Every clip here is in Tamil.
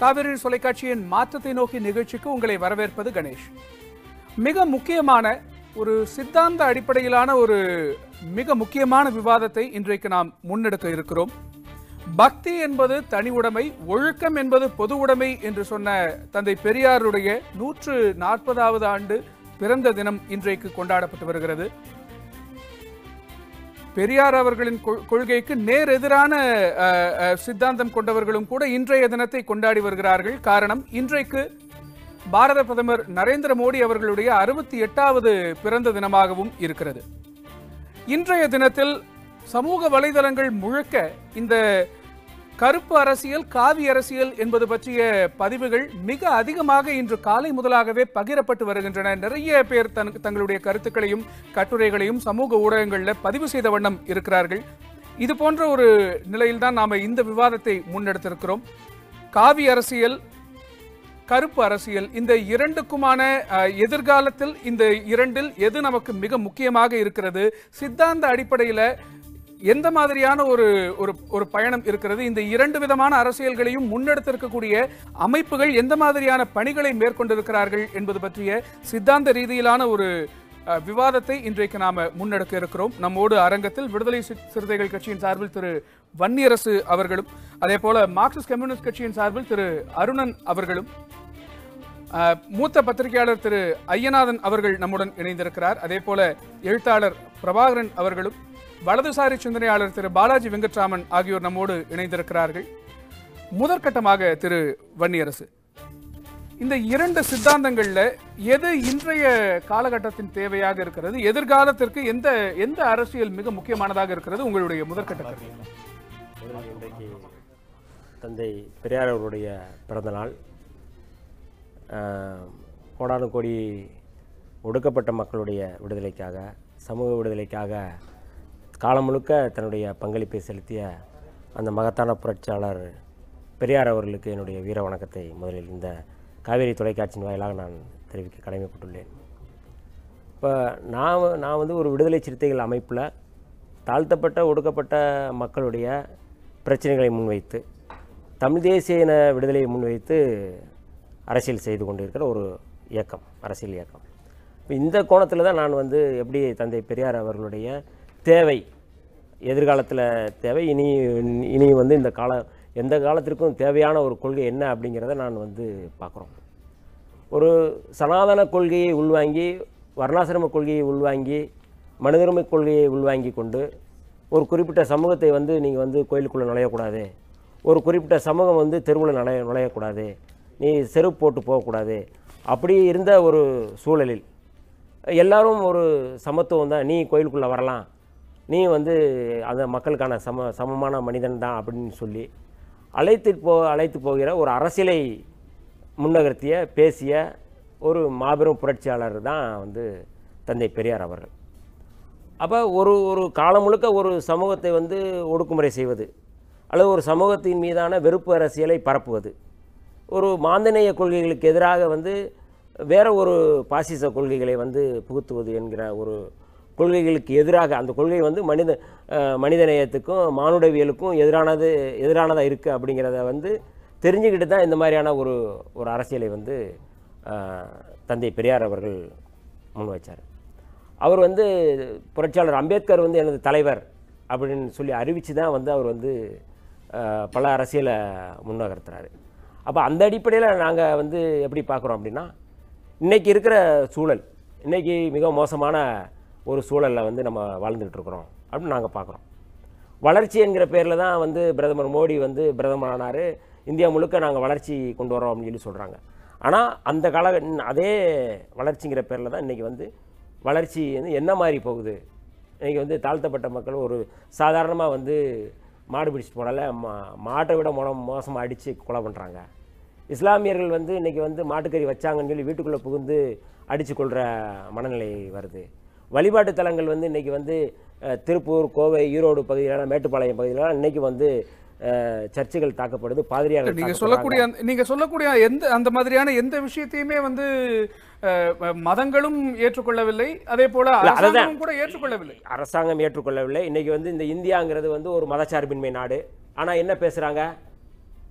காவிரி தொலைக்காட்சியின் மாற்றத்தை நோக்கி நிகழ்ச்சிக்கு உங்களை வரவேற்பது கணேஷ் மிக முக்கியமான ஒரு சித்தாந்த அடிப்படையிலான ஒரு மிக முக்கியமான விவாதத்தை இன்றைக்கு நாம் முன்னெடுக்க இருக்கிறோம் பக்தி என்பது தனி உடைமை ஒழுக்கம் என்பது பொது உடைமை என்று சொன்ன தந்தை பெரியாருடைய நூற்று நாற்பதாவது ஆண்டு பிறந்த தினம் இன்றைக்கு கொண்டாடப்பட்டு வருகிறது பெரியார் அவர்களின் கொள்- கொள்கைக்கு நேர் எதிரான அஹ், அஹ், சித்தாந்தம் கொண்டவர்களும் கூட இன்றைய தினத்தை கொண்டாடி வருகிறார்கள் காரணம் இன்றைக்கு பாரத பிரதமர் நரேந்திர மோடி அவர்களுடைய அறுபத்தி எட்டாவது பிறந்த தினமாகவும் இருக்கிறது இன்றைய தினத்தில் சமூக வலைதளங்கள் முழுக்க இந்த கருப்பு அரசியல் காவி அரசியல் என்பது பற்றிய பதிவுகள் மிக அதிகமாக இன்று காலை முதலாகவே பகிரப்பட்டு வருகின்றன நிறைய பேர் தன் தங்களுடைய கருத்துக்களையும் கட்டுரைகளையும் சமூக ஊடகங்களில் பதிவு செய்த வண்ணம் இருக்கிறார்கள் இது போன்ற ஒரு நிலையில்தான் நாம இந்த விவாதத்தை முன்னெடுத்திருக்கிறோம் காவி அரசியல் கருப்பு அரசியல் இந்த இரண்டுக்குமான அஹ், எதிர்காலத்தில் இந்த இரண்டில் எது நமக்கு மிக முக்கியமாக இருக்கிறது சித்தாந்த அடிப்படையில் எந்த மாதிரியான ஒரு ஒரு ஒரு பயணம் இருக்கிறது இந்த இரண்டு விதமான அரசியல்களையும் முன்னெடுத்திருக்கக்கூடிய அமைப்புகள் எந்த மாதிரியான பணிகளை மேற்கொண்டிருக்கிறார்கள் என்பது பற்றிய சித்தாந்த ரீதியிலான ஒரு அஹ், விவாதத்தை இன்றைக்கு நாம முன்னெடுக்க இருக்கிறோம் நம்மோடு அரங்கத்தில் விடுதலை சி- சிறுத்தைகள் கட்சியின் சார்பில் திரு வன்னியரசு அவர்களும் அதே போல மார்க்சிஸ்ட் கம்யூனிஸ்ட் கட்சியின் சார்பில் திரு அருணன் அவர்களும் அஹ், மூத்த பத்திரிகையாளர் திரு ஐயநாதன் அவர்கள் நம்முடன் இணைந்திருக்கிறார் அதே போல எழுத்தாளர் பிரபாகரன் அவர்களும் வலதுசாரி சிந்தனையாளர் திரு பாலாஜி வெங்கட்ராமன் ஆகியோர் நம்மோடு இணைந்திருக்கிறார்கள் முதற்கட்டமாக திரு வன்னியரசு இந்த இரண்டு சித்தாந்தங்கள்ல எது இன்றைய காலகட்டத்தின் தேவையாக இருக்கிறது எதிர்காலத்திற்கு எந்த எந்த அரசியல் மிக முக்கியமானதாக இருக்கிறது உங்களுடைய முதற்கட்ட கருத்து முதலில் இன்றைக்கு தந்தை பெரியார் அவருடைய பிறந்தநாள் ஆஹ், கோடானு கோடி ஒடுக்கப்பட்ட மக்களுடைய விடுதலைக்காக சமூக விடுதலைக்காக காலம் முழுக்க தன்னுடைய பங்களிப்பை செலுத்திய அந்த மகத்தான புரட்சியாளர் பெரியார் அவர்களுக்கு என்னுடைய வீர வணக்கத்தை முதலில் இந்த காவேரி தொலைக்காட்சியின் வாயிலாக நான் தெரிவிக்க கடமைப்பட்டுள்ளேன் இப்போ நான் வ- நான் வந்து ஒரு விடுதலை சிறுத்தைகள் அமைப்பில் தாழ்த்தப்பட்ட ஒடுக்கப்பட்ட மக்களுடைய பிரச்சனைகளை முன்வைத்து தமிழ் தேசிய இன விடுதலையை முன்வைத்து அரசியல் செய்து கொண்டிருக்கிற ஒரு இயக்கம் அரசியல் இயக்கம் இப்போ இந்த கோணத்தில் தான் நான் வந்து எப்படி தந்தை பெரியார் அவர்களுடைய தேவை எதிர்காலத்தில் தேவை இனி இனி வந்து இந்த கால எந்த காலத்திற்கும் தேவையான ஒரு கொள்கை என்ன அப்படிங்கிறத நான் வந்து பார்க்குறோம் ஒரு சனாதன கொள்கையை உள்வாங்கி வர்ணாசிரம கொள்கையை உள்வாங்கி மனிதருமை கொள்கையை உள்வாங்கி கொண்டு ஒரு குறிப்பிட்ட சமூகத்தை வந்து நீங்கள் வந்து கோயிலுக்குள்ளே நுழையக்கூடாது ஒரு குறிப்பிட்ட சமூகம் வந்து தெருவில் நுழைய நுழையக்கூடாது நீ செருப்பு போட்டு போகக்கூடாது அப்படி இருந்த ஒரு சூழலில் எல்லாரும் ஒரு சமத்துவம் தான் நீ கோயிலுக்குள்ளே வரலாம் நீ வந்து அந்த மக்களுக்கான சம சமமான மனிதன் தான் அப்படின்னு சொல்லி அழைத்து போ அழைத்து போகிற ஒரு அரசியலை முன்னகர்த்திய பேசிய ஒரு மாபெரும் புரட்சியாளர் தான் வந்து தந்தை பெரியார் அவர்கள் அப்போ ஒரு ஒரு காலம் முழுக்க ஒரு சமூகத்தை வந்து ஒடுக்குமுறை செய்வது அல்லது ஒரு சமூகத்தின் மீதான வெறுப்பு அரசியலை பரப்புவது ஒரு மாந்தநேய கொள்கைகளுக்கு எதிராக வந்து வேற ஒரு பாசிச கொள்கைகளை வந்து புகுத்துவது என்கிற ஒரு கொள்கைகளுக்கு எதிராக அந்த கொள்கை வந்து மனித அஹ், மனிதநேயத்துக்கும் மானுடவியலுக்கும் எதிரானது எதிரானதாக இருக்குது அப்படிங்கிறத வந்து தெரிஞ்சுக்கிட்டு தான் இந்த மாதிரியான ஒரு ஒரு அரசியலை வந்து அஹ், தந்தை பெரியார் அவர்கள் முன் வச்சார் அவர் வந்து புரட்சியாளர் அம்பேத்கர் வந்து எனது தலைவர் அப்படின்னு சொல்லி அறிவித்து தான் வந்து அவர் வந்து அஹ், பல அரசியலை முன்னகர்த்துறாரு அப்போ அந்த அடிப்படையில் நாங்கள் வந்து எப்படி பார்க்குறோம் அப்படின்னா இன்றைக்கி இருக்கிற சூழல் இன்றைக்கி மிக மோசமான ஒரு சூழலில் வந்து நம்ம வாழ்ந்துட்டு இருக்கிறோம் அப்படின்னு நாங்கள் பார்க்குறோம் வளர்ச்சி என்கிற பேரில் தான் வந்து பிரதமர் மோடி வந்து பிரதமர் ஆனார் இந்தியா முழுக்க நாங்கள் வளர்ச்சி கொண்டு வரோம் அப்படின்னு சொல்லி சொல்கிறாங்க ஆனால் அந்த கால அதே வளர்ச்சிங்கிற பேரில் தான் இன்றைக்கி வந்து வளர்ச்சி வந்து என்ன மாதிரி போகுது இன்றைக்கி வந்து தாழ்த்தப்பட்ட மக்கள் ஒரு சாதாரணமாக வந்து மாடு பிடிச்சிட்டு போனால மா மாட்டை விட மோ மோசமாக அடித்து கொலை பண்ணுறாங்க இஸ்லாமியர்கள் வந்து இன்றைக்கி வந்து மாட்டுக்கறி வச்சாங்கன்னு சொல்லி வீட்டுக்குள்ளே புகுந்து அடித்து கொள்கிற மனநிலை வருது வழிபாட்டு தலங்கள் வந்து இன்றைக்கி வந்து அஹ், திருப்பூர் கோவை ஈரோடு பகுதியிலாம் மேட்டுப்பாளையம் பகுதியிலாம் இன்றைக்கி வந்து அஹ், சர்ச்சுகள் தாக்கப்படுது பாதிரியார்கள் நீங்க தாக்கப்படுறாங்க. சொல்லக்கூடிய அந்த- நீங்க சொல்லக்கூடிய எந்த அந்த மாதிரியான எந்த விஷயத்தையுமே வந்து அஹ், மதங்களும் ஏற்றுக்கொள்ளவில்லை அதே போல இல்ல, அதுதான். அரசாங்கமும் கூட ஏற்றுக்கொள்ளவில்லை அரசாங்கம் ஏற்றுக்கொள்ளவில்லை இன்னைக்கு வந்து இந்த இந்தியாங்கிறது வந்து ஒரு மதச்சார்பின்மை நாடு ஆனால் என்ன பேசுகிறாங்க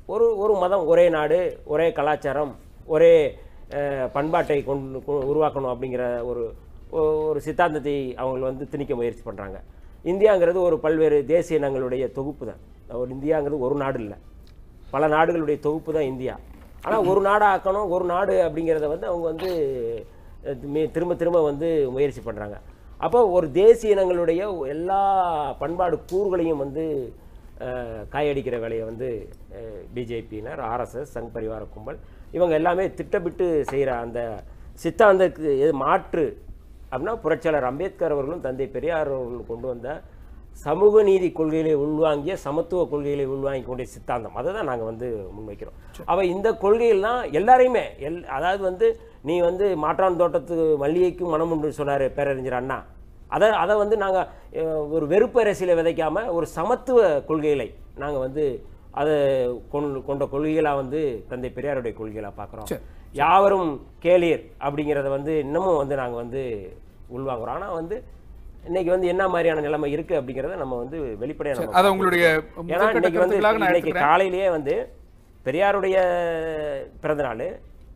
ஒரு ஒரு மதம் ஒரே நாடு ஒரே கலாச்சாரம் ஒரே அஹ், பண்பாட்டை கொண்டு கொ- உருவாக்கணும் அப்படிங்கிற ஒரு ஒ- ஒரு சித்தாந்தத்தை அவங்க வந்து திணிக்க முயற்சி பண்ணுறாங்க இந்தியாங்கிறது ஒரு பல்வேறு தேசிய இனங்களுடைய தொகுப்பு தான் ஒரு இந்தியாங்கிறது ஒரு நாடு இல்லை பல நாடுகளுடைய தொகுப்பு தான் இந்தியா ஆனால் ஒரு நாடா ஆக்கணும் ஒரு நாடு அப்படிங்கிறத வந்து அவங்க வந்து அஹ், மே- திரும்ப திரும்ப வந்து முயற்சி பண்ணுறாங்க அப்போ ஒரு தேசிய இனங்களுடைய எல்லா பண்பாடு கூறுகளையும் வந்து அஹ், காயடிக்கிற வேலையை வந்து பிஜேபியினர் ஆர்எஸ்எஸ் சங் பரிவார கும்பல் இவங்க எல்லாமே திட்டமிட்டு செய்கிற அந்த சித்தாந்தத்துக்கு எது மாற்று அப்படின்னா புரட்சியாளர் அம்பேத்கர் அவர்களும் தந்தை பெரியார் அவர்களும் கொண்டு வந்த சமூக நீதி கொள்கைகளை உள்வாங்கிய சமத்துவ கொள்கைகளை உள்வாங்கி கொண்ட சித்தாந்தம் அதை தான் நாங்கள் வந்து முன்வைக்கிறோம் அவ இந்த கொள்கைகள்லாம் எல்லாரையுமே எல் அதாவது வந்து நீ வந்து மாற்றான் தோட்டத்து மல்லிகைக்கும் மனம் உண்டு சொன்னார் பேரறிஞர் அண்ணா அதை அதை வந்து நாங்கள் ஒரு வெறுப்பு அரசியலை விதைக்காம ஒரு சமத்துவ கொள்கைகளை நாங்கள் வந்து அதை கொண்டு கொண்ட கொள்கைகளாக வந்து தந்தை பெரியாருடைய கொள்கைகளாக பார்க்குறோம் சரி. யாவரும் கேளீர் அப்படிங்கிறத வந்து இன்னமும் வந்து நாங்கள் வந்து உள்வாங்குறோம் ஆனால் வந்து இன்னைக்கு வந்து என்ன மாதிரியான நிலைமை இருக்கு அப்படிங்கிறத நம்ம வந்து வெளிப்படையாக நம்ம அதை உங்களுடைய ஏன்னா முதற்கட்ட இன்னைக்கு வந்து கருத்துக்களாக நான் இன்னைக்கு எடுத்துக்கிறேன் காலையிலேயே வந்து பெரியாருடைய பிறந்த நாள்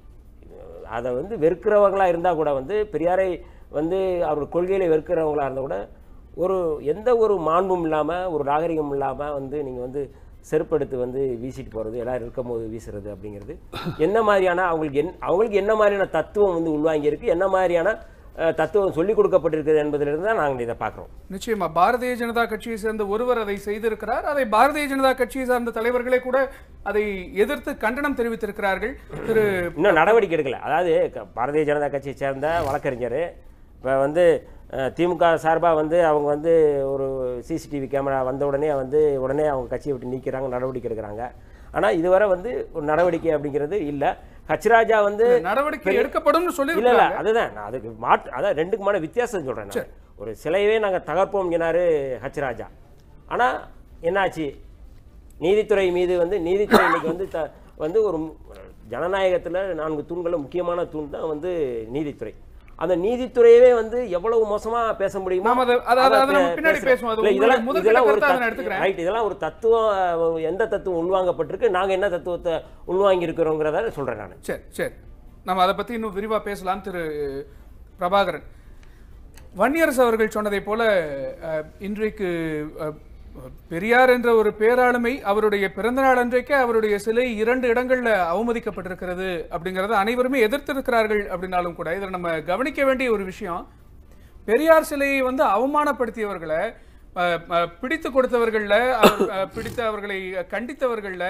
அதை வந்து வெறுக்கிறவங்களா இருந்தா கூட வந்து பெரியாரை வந்து அவர் கொள்கையில வெறுக்கிறவங்களா இருந்தா கூட ஒரு எந்த ஒரு மாண்பும் இல்லாம ஒரு நாகரிகம் இல்லாம வந்து நீங்க வந்து செருப்படுத்து வந்து வீசிட்டு போறது எல்லாரும் இருக்கும்போது வீசுறது அப்படிங்கிறது என்ன மாதிரியான அவங்களுக்கு என் அவங்களுக்கு என்ன மாதிரியான தத்துவம் வந்து உள்வாங்கி இருக்கு என்ன மாதிரியான அஹ், தத்துவம் சொல்லிக் கொடுக்கப்பட்டிருக்குது என்பதிலிருந்து தான் நாங்கள் இதை பார்க்குறோம் நிச்சயமா பாரதிய ஜனதா கட்சியை சேர்ந்த ஒருவர் அதை செய்திருக்கிறார் அதை பாரதிய ஜனதா கட்சியை சார்ந்த தலைவர்களே கூட அதை எதிர்த்து கண்டனம் தெரிவித்திருக்கிறார்கள் திரு இன்னும் நடவடிக்கை எடுக்கல அதாவது க- பாரதிய ஜனதா கட்சியை சேர்ந்த வழக்கறிஞர் இப்போ வந்து அஹ், திமுக சார்பாக வந்து அவங்க வந்து ஒரு சிசிடிவி கேமரா வந்த உடனே வந்து உடனே அவங்க கட்சியை விட்டு நீக்கிறாங்க நடவடிக்கை எடுக்கிறாங்க ஆனால் இதுவரை வந்து ஒரு நடவடிக்கை அப்படிங்கிறது இல்லை ஹச்ராஜா வந்து நடவடிக்கை எடுக்கப்படும் இல்ல இல்ல சொல்லி அதுதான் நான் அதுக்கு மாற்று அதான் ரெண்டுக்குமான வித்தியாசம் சொல்றேன் நான். ஒரு சிலையவே நாங்க தகர்ப்போம் என்னாரு ஹச்ராஜா ஆனா என்னாச்சு நீதித்துறை மீது வந்து நீதித்துறை இன்னைக்கு வந்து த- வந்து ஒரு மு- ஜனநாயகத்துல நான்கு தூண்களில் முக்கியமான தூண் தான் வந்து நீதித்துறை அந்த நீதித்துறையவே வந்து எவ்வளவு மோசமா பேச முடியுமோ நாம அதை- அதை- அதை- அதை நம்ம பே- பின்னாடி பேசுறோம். பேசுவோம். அது இல்ல, உங்களுடைய இதெல்லாம் முதற்கட்ட இதெல்லாம் ஒரு கருத்தா அதை நான் தத்து- எடுத்துக்கிறேன். ரைட் இதெல்லாம் ஒரு தத்துவம் அஹ், எந்த தத்துவம் உள்வாங்கப்பட்டிருக்கு நாங்க என்ன தத்துவத்தை உள்வாங்கி இருக்கிறோங்கிறத சொல்றேன் நான் சரி சரி நம்ம அதை பத்தி இன்னும் விரிவா பேசலாம் திரு பிரபாகரன் வன்னியரசு அவர்கள் சொன்னதை போல அஹ், இன்றைக்கு அஹ், பெரியார் என்ற ஒரு பேராளுமை அவருடைய பிறந்தநாள் அன்றைக்கே அவருடைய சிலை இரண்டு இடங்கள்ல அவமதிக்கப்பட்டிருக்கிறது அப்படிங்கறத அனைவருமே எதிர்த்திருக்கிறார்கள் அப்படின்னாலும் கூட இதில் நம்ம கவனிக்க வேண்டிய ஒரு விஷயம் பெரியார் சிலையை வந்து அவமானப்படுத்தியவர்களை அஹ், அஹ், பிடித்து கொடுத்தவர்கள்ல அவர், அஹ், பிடித்து அவர்களை கண்டித்தவர்கள்ல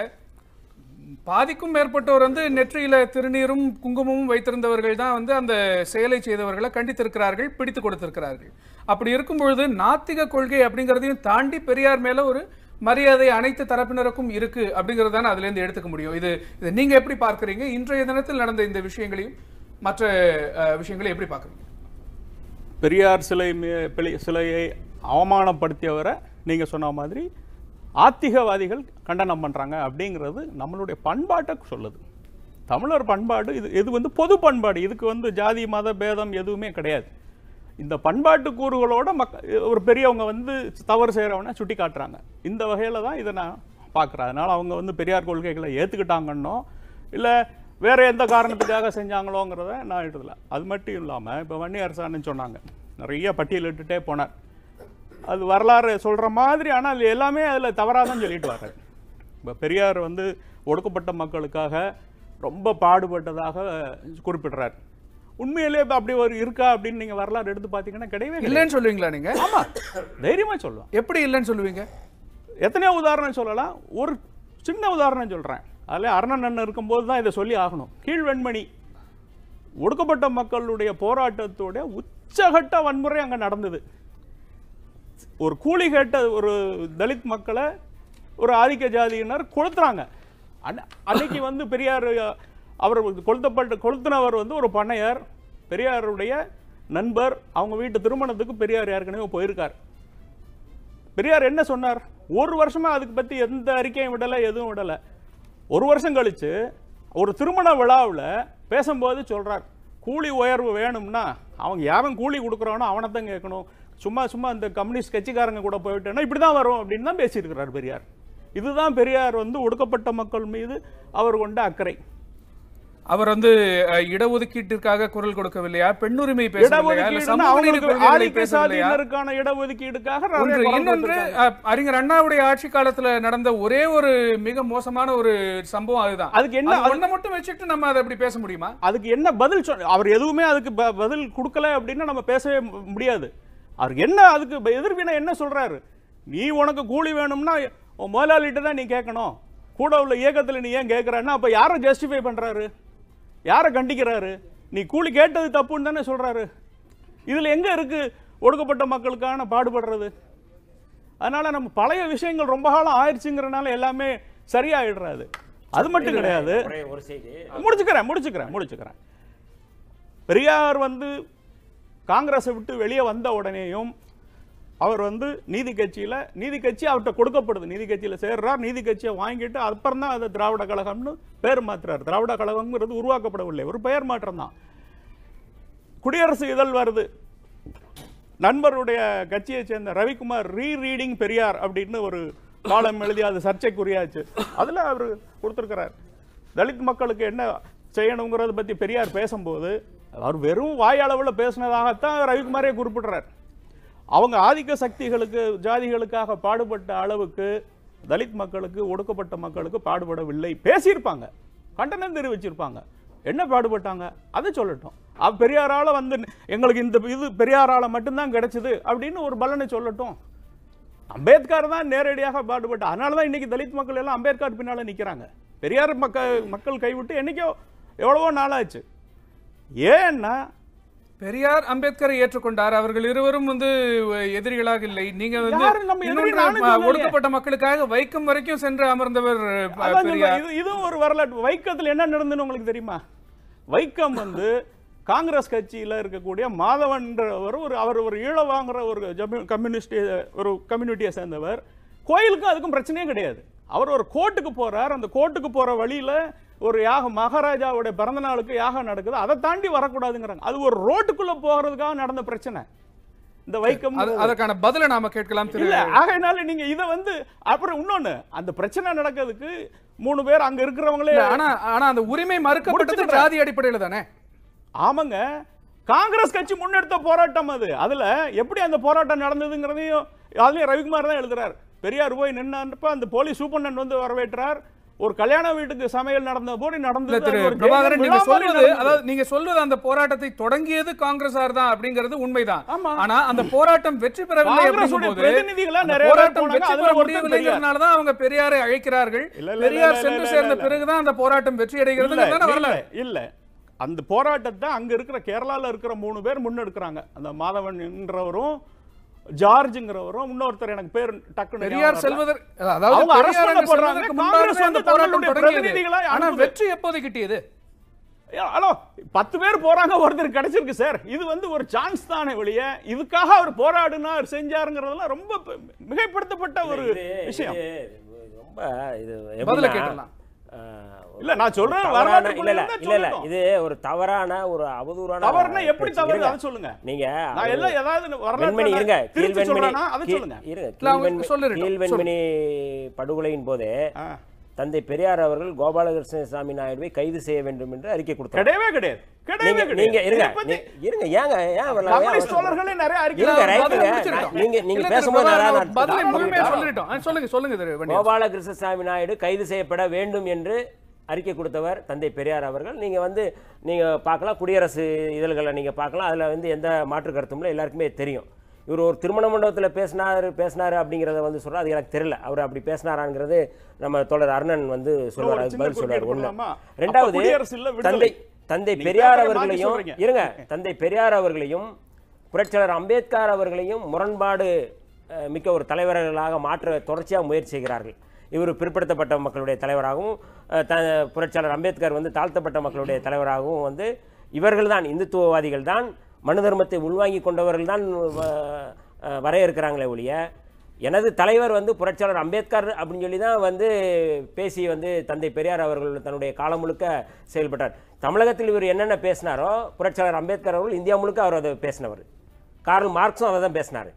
பாதிக்கும் மேற்பட்டோர் வந்து நெற்றியில திருநீரும் குங்குமமும் வைத்திருந்தவர்கள் தான் வந்து அந்த செயலை செய்தவர்களை கண்டித்திருக்கிறார்கள் பிடித்து கொடுத்திருக்கிறார்கள் அப்படி இருக்கும் பொழுது நாத்திக கொள்கை அப்படிங்கிறதையும் தாண்டி பெரியார் மேல ஒரு மரியாதை அனைத்து தரப்பினருக்கும் இருக்கு அப்படிங்கிறது தானே அதுல இருந்து எடுத்துக்க முடியும் இது இது நீங்க எப்படி பார்க்கறீங்க இன்றைய தினத்தில் நடந்த இந்த விஷயங்களையும் மற்ற அஹ், விஷயங்களையும் எப்படி பார்க்கறீங்க பெரியார் சிலை மே- பிழை- சிலையை அவமானப்படுத்தியவரை நீங்க சொன்ன மாதிரி ஆத்திகவாதிகள் கண்டனம் பண்றாங்க அப்படிங்கிறது நம்மளுடைய பண்பாட்டை சொல்லுது தமிழர் பண்பாடு இது இது வந்து பொது பண்பாடு இதுக்கு வந்து ஜாதி மத பேதம் எதுவுமே கிடையாது இந்த பண்பாட்டு கூறுகளோட மக்க ஒரு பெரியவங்க வந்து தவறு செய்கிறவனை சுட்டி காட்டுறாங்க இந்த வகையில் தான் இதை நான் பார்க்குறேன் அதனால் அவங்க வந்து பெரியார் கொள்கைகளை ஏற்றுக்கிட்டாங்கன்னோ இல்லை வேற எந்த காரணத்துக்காக செஞ்சாங்களோங்கிறத நான் எழுதல அது மட்டும் இல்லாமல் இப்போ வன்னி அரசான்னு சொன்னாங்க நிறைய பட்டியலிட்டுட்டே போனார் அது வரலாறு சொல்கிற மாதிரி ஆனால் அது எல்லாமே அதில் தவறாக தான் சொல்லிட்டு வர்றாரு இப்போ பெரியார் வந்து ஒடுக்கப்பட்ட மக்களுக்காக ரொம்ப பாடுபட்டதாக குறிப்பிடுறார் உண்மையிலே இப்ப அப்படி ஒரு இருக்கா அப்படின்னு நீங்கள் வரலாறு எடுத்து பார்த்தீங்கன்னா கிடையவே கிடையாது இல்லைன்னு சொல்லுவீங்களா நீங்க ஆமாம் தைரியமாக சொல்லலாம் எப்படி இல்லைன்னு சொல்லுவீங்க எத்தனையோ உதாரணம் சொல்லலாம் ஒரு சின்ன உதாரணம் சொல்கிறேன் அதில் அரணன் அண்ணன் இருக்கும்போது தான் இதை சொல்லி ஆகணும் கீழ்வெண்மணி ஒடுக்கப்பட்ட மக்களுடைய போராட்டத்தோட உச்சகட்ட வன்முறை அங்கே நடந்தது ஒரு கூலி கேட்ட ஒரு தலித் மக்களை ஒரு ஆதிக்க ஜாதியினர் கொளுத்துறாங்க அன்ன- அன்னைக்கு வந்து பெரியார் அவர் கொளுத்தப்பட்ட கொளுத்தினவர் வந்து ஒரு பண்ணையார் பெரியாருடைய நண்பர் அவங்க வீட்டு திருமணத்துக்கு பெரியார் ஏற்கனவே போயிருக்கார் பெரியார் என்ன சொன்னார் ஒரு வருஷமா அதுக்கு பத்தி எந்த அறிக்கையும் விடலை எதுவும் விடலை ஒரு வருஷம் கழிச்சு ஒரு திருமண விழாவில் பேசும்போது சொல்றார் கூலி உயர்வு வேணும்னா அவங்க யாவன் கூலி கொடுக்குறானோ அவனை தான் கேட்கணும் சும்மா சும்மா இந்த கம்யூனிஸ்ட் கட்சிக்காரங்க கூட போயிட்டேன்னா இப்படி தான் வரும் அப்படின்னு தான் பேசியிருக்கிறார் பெரியார் இதுதான் பெரியார் வந்து ஒடுக்கப்பட்ட மக்கள் மீது அவர் கொண்ட அக்கறை அவர் வந்து அஹ், இடஒதுக்கீட்டிற்காக குரல் கொடுக்கவில்லையா பெண்ணுரிமை பேசவில்லையா இல்ல இடஒதுக்கீடுன்னா சமூக நீதி அவங்களுக்கு கொள்கைகளை ஆதிக்க பேசவில்லையா சாதியினருக்கான இடஒதுக்கீடுக்காக நிறைய ஒன்று குரல் இன்னொன்று கொடுத்திருக்காங்க. அஹ், அறிஞர் அண்ணாவுடைய ஆட்சி காலத்துல நடந்த ஒரே ஒரு மிக மோசமான ஒரு சம்பவம் அதுதான் அதுக்கு என்ன அது ஒண்ணை மட்டும் வச்சுட்டு நம்ம அதை அப்படி பேச முடியுமா அதுக்கு என்ன பதில் சொல் அவர் எதுவுமே அதுக்கு ப- பதில் கொடுக்கல அப்படின்னா நம்ம பேசவே மு- முடியாது அவர் என்ன அதுக்கு ப- எதிர்வினை என்ன சொல்றாரு நீ உனக்கு கூலி வேணும்னா உன் முதலாளிகிட்ட தான் நீ கேட்கணும் கூட உள்ள இயக்கத்தில் நீ ஏன் கேட்குறன்னா அப்போ யாரை ஜஸ்டிஃபை பண்றாரு யாரை கண்டிக்கிறாரு நீ கூலி கேட்டது தப்புன்னு தானே சொல்றாரு இதுல எங்க இருக்கு ஒடுக்கப்பட்ட மக்களுக்கான பாடுபடுறது அதனால நம்ம பழைய விஷயங்கள் ரொம்ப காலம் ஆயிடுச்சுங்கிறனால எல்லாமே சரியாயிடுறாது அது மட்டும் கிடையாது ஒரே ஒரு செய்தி முடிச்சுக்கிறேன் முடிச்சுக்கிறேன் முடிச்சுக்கிறேன் பெரியார் வந்து காங்கிரஸை விட்டு வெளியே வந்த உடனேயும் அவர் வந்து நீதி கட்சியில நீதி கட்சி அவர்கிட்ட கொடுக்கப்படுது நீதி கட்சியில சேர்றார் நீதி கட்சியை வாங்கிட்டு அப்புறம் தான் அது திராவிட கழகம்னு பேர் மாத்துறாரு திராவிட கழகம்ங்கிறது உருவாக்கப்படவில்லை ஒரு பெயர் மாற்றம் தான் குடியரசு இதழ் வருது நண்பருடைய கட்சியை சேர்ந்த ரவிக்குமார் ரீ ரீடிங் பெரியார் அப்படின்னு ஒரு காலம் எழுதி அது சர்ச்சைக்குரியாச்சு அதுல அவர் கொடுத்திருக்கிறார் தலித் மக்களுக்கு என்ன செய்யணுங்கிறத பத்தி பெரியார் பேசும்போது அவர் வெறும் வாயளவுல பேசினதாகத்தான் ரவிக்குமாரே குறிப்பிடுறார் அவங்க ஆதிக்க சக்திகளுக்கு ஜாதிகளுக்காக பாடுபட்ட அளவுக்கு தலித் மக்களுக்கு ஒடுக்கப்பட்ட மக்களுக்கு பாடுபடவில்லை பேசியிருப்பாங்க கண்டனம் தெரிவிச்சிருப்பாங்க என்ன பாடுபட்டாங்க அதை சொல்லட்டும் அவ பெரியாரால வந்து எங்களுக்கு இந்த இது பெரியாரால மட்டும்தான் கிடைச்சது அப்படின்னு ஒரு பலனை சொல்லட்டும் அம்பேத்கர் தான் நேரடியாக பாடுபட்ட அதனால தான் இன்னைக்கு தலித் மக்கள் எல்லாம் அம்பேத்கர் பின்னால நிக்கிறாங்க பெரியார் மக்கள் மக்கள் கைவிட்டு என்னைக்கோ எவ்வளவோ நாளாச்சு ஏன்னா பெரியார் அம்பேத்கரை ஏற்றுக்கொண்டார் அவர்கள் இருவரும் வந்து அஹ், எதிரிகளாக இல்லை நீங்க வந்து யாரு நம்ம எதிரி? இன்னொன்று, நானும் அஹ், சொல்லலையே. ஒடுக்கப்பட்ட மக்களுக்காக வைக்கம் வரைக்கும் சென்று அமர்ந்தவர் அஹ், அதான் பெரியார் சொல்றேன். இது இதுவும் ஒரு வரலாற்று வைக்கத்தில் என்ன நடந்ததுன்னு உங்களுக்கு தெரியுமா வைக்கம் வந்து காங்கிரஸ் கட்சியில இருக்கக்கூடிய மாதவன்றவர் ஒரு அவர் ஒரு ஈழவாங்கிற ஒரு ஜம்மு- கம்யூனிஸ்ட் ஒரு கம்யூனிட்டியை சேர்ந்தவர் கோயிலுக்கும் அதுக்கும் பிரச்சனையே கிடையாது அவர் ஒரு கோர்ட்டுக்கு போறார் அந்த கோர்ட்டுக்கு போற வழியில ஒரு யாகம் மகாராஜாவுடைய பிறந்த நாளுக்கு யாகம் நடக்குது அதை தாண்டி வரக்கூடாதுங்கிறாங்க அது ஒரு ரோட்டுக்குள்ள போகிறதுக்காக நடந்த பிரச்சனை இந்த வைக்கம் அது- அதற்கான பதிலை நாம கேட்கலாம் திரு இல்ல ஆகையினால நீங்க இத வந்து அப்புறம் இன்னொன்னு அந்த பிரச்சனை நடக்கிறதுக்கு மூணு பேர் அங்க இருக்கிறவங்களே இல்ல, ஆனா ஆனா அந்த உரிமை மறுக்கப்பட்டது முடிச்சுக்கிறேன். ஜாதி அடிப்படையில தானே ஆமாங்க காங்கிரஸ் கட்சி முன்னெடுத்த போராட்டம் அது அதுல எப்படி அந்த போராட்டம் நடந்ததுங்கிறதையும் அதுலயும் ரவிக்குமார் தான் எழுதுறார் பெரியார் போய் நின்னப்ப அந்த போலீஸ் சூப்பரண்ட் வந்து வரவேற்றார் ஒரு கல்யாண வீட்டுக்கு சமையல் நடந்த போது இல்ல நடந்தது திரு அது ஒரு பிரபாகரன் நீங்க விழா மாதிரி சொல்வது நடந்தது. அதாவது நீங்க சொல்வது அந்த போராட்டத்தை தொடங்கியது காங்கிரசார் தான் அப்படிங்கிறது உண்மைதான் ஆமா. ஆனா அந்த போராட்டம் வெற்றி பெறவில்லை காங்கிரஸுடைய அப்படிங்கும்போது பிரதிநிதிகளா அந்த நிறைய பேர் போராட்டம் போனாங்க. வெற்றி அதுல பெற ஒருத்தர் முடியவில்லைங்கிறதுனால தான் அவங்க பெரியாரை அழைக்கிறார்கள் இல்ல, இல்ல, இல்ல, பெரியார் இல்ல, சென்று இல்ல, சேர்ந்த இல்ல. பிறகுதான் அந்த போராட்டம் வெற்றி அடைகிறது இல்ல, தானே இல்ல, வரலாறு இல்ல அந்த போராட்டத்தை அங்க இருக்கிற கேரளால இருக்கிற மூணு பேர் முன்னெடுக்கிறாங்க அந்த மாதவன் என்றவரும் ஜார்ஜ்ங்கிறவரும் இன்னொருத்தர் எனக்கு பேர் டக்குன்னு பெரியார் ஞாபகம் வரல. செல்வதற்கு அதாவது அவங்க arrest பெரியார் அங்கு பண்ணப்படுறாங்க. செல்வதற்கு காங்கிரஸ் முன்பாகவே அந்த வந்து போராட்டம் தங்களுடைய தொடங்கியது பிரதிநிதிகளை ஆனா அனுப்புது. வெற்றி எப்போது கிட்டியது ஏ, ஹலோ பத்து பேர் போறாங்க ஒருத்தர் கிடைச்சிருக்கு சார் இது வந்து ஒரு சான்ஸ் தானே வெளிய இதுக்காக அவர் போராடினார் செஞ்சாருங்கிறதெல்லாம் ரொம்ப ப- மிகைப்படுத்தப்பட்ட ஒரு இது- விஷயம் இது ரொம்ப இது பதில எப்படின்னா, கேட்டுடலாம். ஆஹ், இல்ல, நான் ஒரு சொல்றேன், தவறான- வரலாற்றுக்குள்ள இல்ல இல்ல இருந்தா இல்ல இல்ல சொல்லட்டும். இது ஒரு தவறான ஒரு அவதூறான தவறுனா எப்படி பேச்சு. தவறு இருங்க. அதை சொல்லுங்க நீங்க நான் அது- எல்லாம் ஏதாவது வெண்மணி இருங்க வரலாற்று கீழ் திருச்சி வெண்மணி சொல்றேனா அதை கீழ்- சொல்லுங்க இருங்க இல்ல, அவங்க கீழ் வெண்மணி- சொல்லிடட்டும். கீழ் வெண்மணி படுகொலையின் போதே ஆ. தந்தை பெரியார் அவர்கள் கோபாலகிருஷ்ண சாமி நாயுடுவை கைது செய்ய வேண்டும் என்று அறிக்கை கொடுத்தார் கிடையவே கிடையாது கிடையவே நீங்க கிடையாது நீங்க இருங்க இதை பத்தி நீ- இருங்க ஏங்க ஏன் வரலாம்? ஏன் கம்யூனிஸ்ட் அவசரம்? தோழர்களே நிறைய அறிக்கை இருங்க, இல்ல, ரைட்டுங்க. பதிலை முடிச்சிருக்கோம். நீங்க நீங்க இல்ல, திரு பேசும்போது பிரபாகரன் நான் பதிலை நான் முழுமையா நான் சொல்லிட்டோம் ஆ, சொல்லுங்க சொல்லுங்க திரு வன்னியர். கோபாலகிருஷ்ண சாமி நாயுடு கைது செய்யப்பட வேண்டும் என்று அறிக்கை கொடுத்தவர் தந்தை பெரியார் அவர்கள் நீங்க வந்து நீங்க பார்க்கலாம் குடியரசு இதழ்களை நீங்க பார்க்கலாம் அதுல வந்து எந்த மாற்று கருத்தும் இல்லை எல்லாருக்குமே தெரியும் இவர் ஒரு திருமண மண்டபத்தில் பேசினார் பேசினார் அப்படிங்கிறத வந்து சொல்றாரு அது எனக்கு தெரியல அவர் அப்படி பேசினாராங்கிறது நம்ம தோழர் அருணன் வந்து சொல்லுவார் ஒரு அதுக்கு சின்ன பதில் சொல்லுவார் குறுக்கீடு ஒண்ணு பண்ணலாமா? அப்ப ரெண்டாவது குடியரசு இல்ல, விடுதலை. தந்தை தந்தை நீங்க பெரியார் பேப்பரை மாத்தி அவர்களையும் சொல்றீங்க. இருங்க தந்தை பெரியார் அவர்களையும் புரட்சியாளர் அம்பேத்கர் அவர்களையும் முரண்பாடு அஹ், மிக்க ஒரு தலைவர்களாக மாற்ற தொடர்ச்சியாக முயற்சி செய்கிறார்கள் இவர் பிற்படுத்தப்பட்ட மக்களுடைய தலைவராகவும் அஹ், த புரட்சியாளர் அம்பேத்கர் வந்து தாழ்த்தப்பட்ட மக்களுடைய தலைவராகவும் வந்து இவர்கள் தான் இந்துத்துவவாதிகள் தான் மனு தர்மத்தை உள்வாங்கி கொண்டவர்கள் தான் வரையறுக்கிறாங்களே ஒழிய எனது தலைவர் வந்து புரட்சியாளர் அம்பேத்கர் அப்படின்னு சொல்லி தான் வந்து பேசி வந்து தந்தை பெரியார் அவர்கள் தன்னுடைய காலம் முழுக்க செயல்பட்டார் தமிழகத்தில் இவர் என்னென்ன பேசினாரோ புரட்சியாளர் அம்பேத்கர் அவர்கள் இந்தியா முழுக்க அவர் அதை பேசினவர் கார்ல் மார்க்ஸும் அதை தான் பேசினார்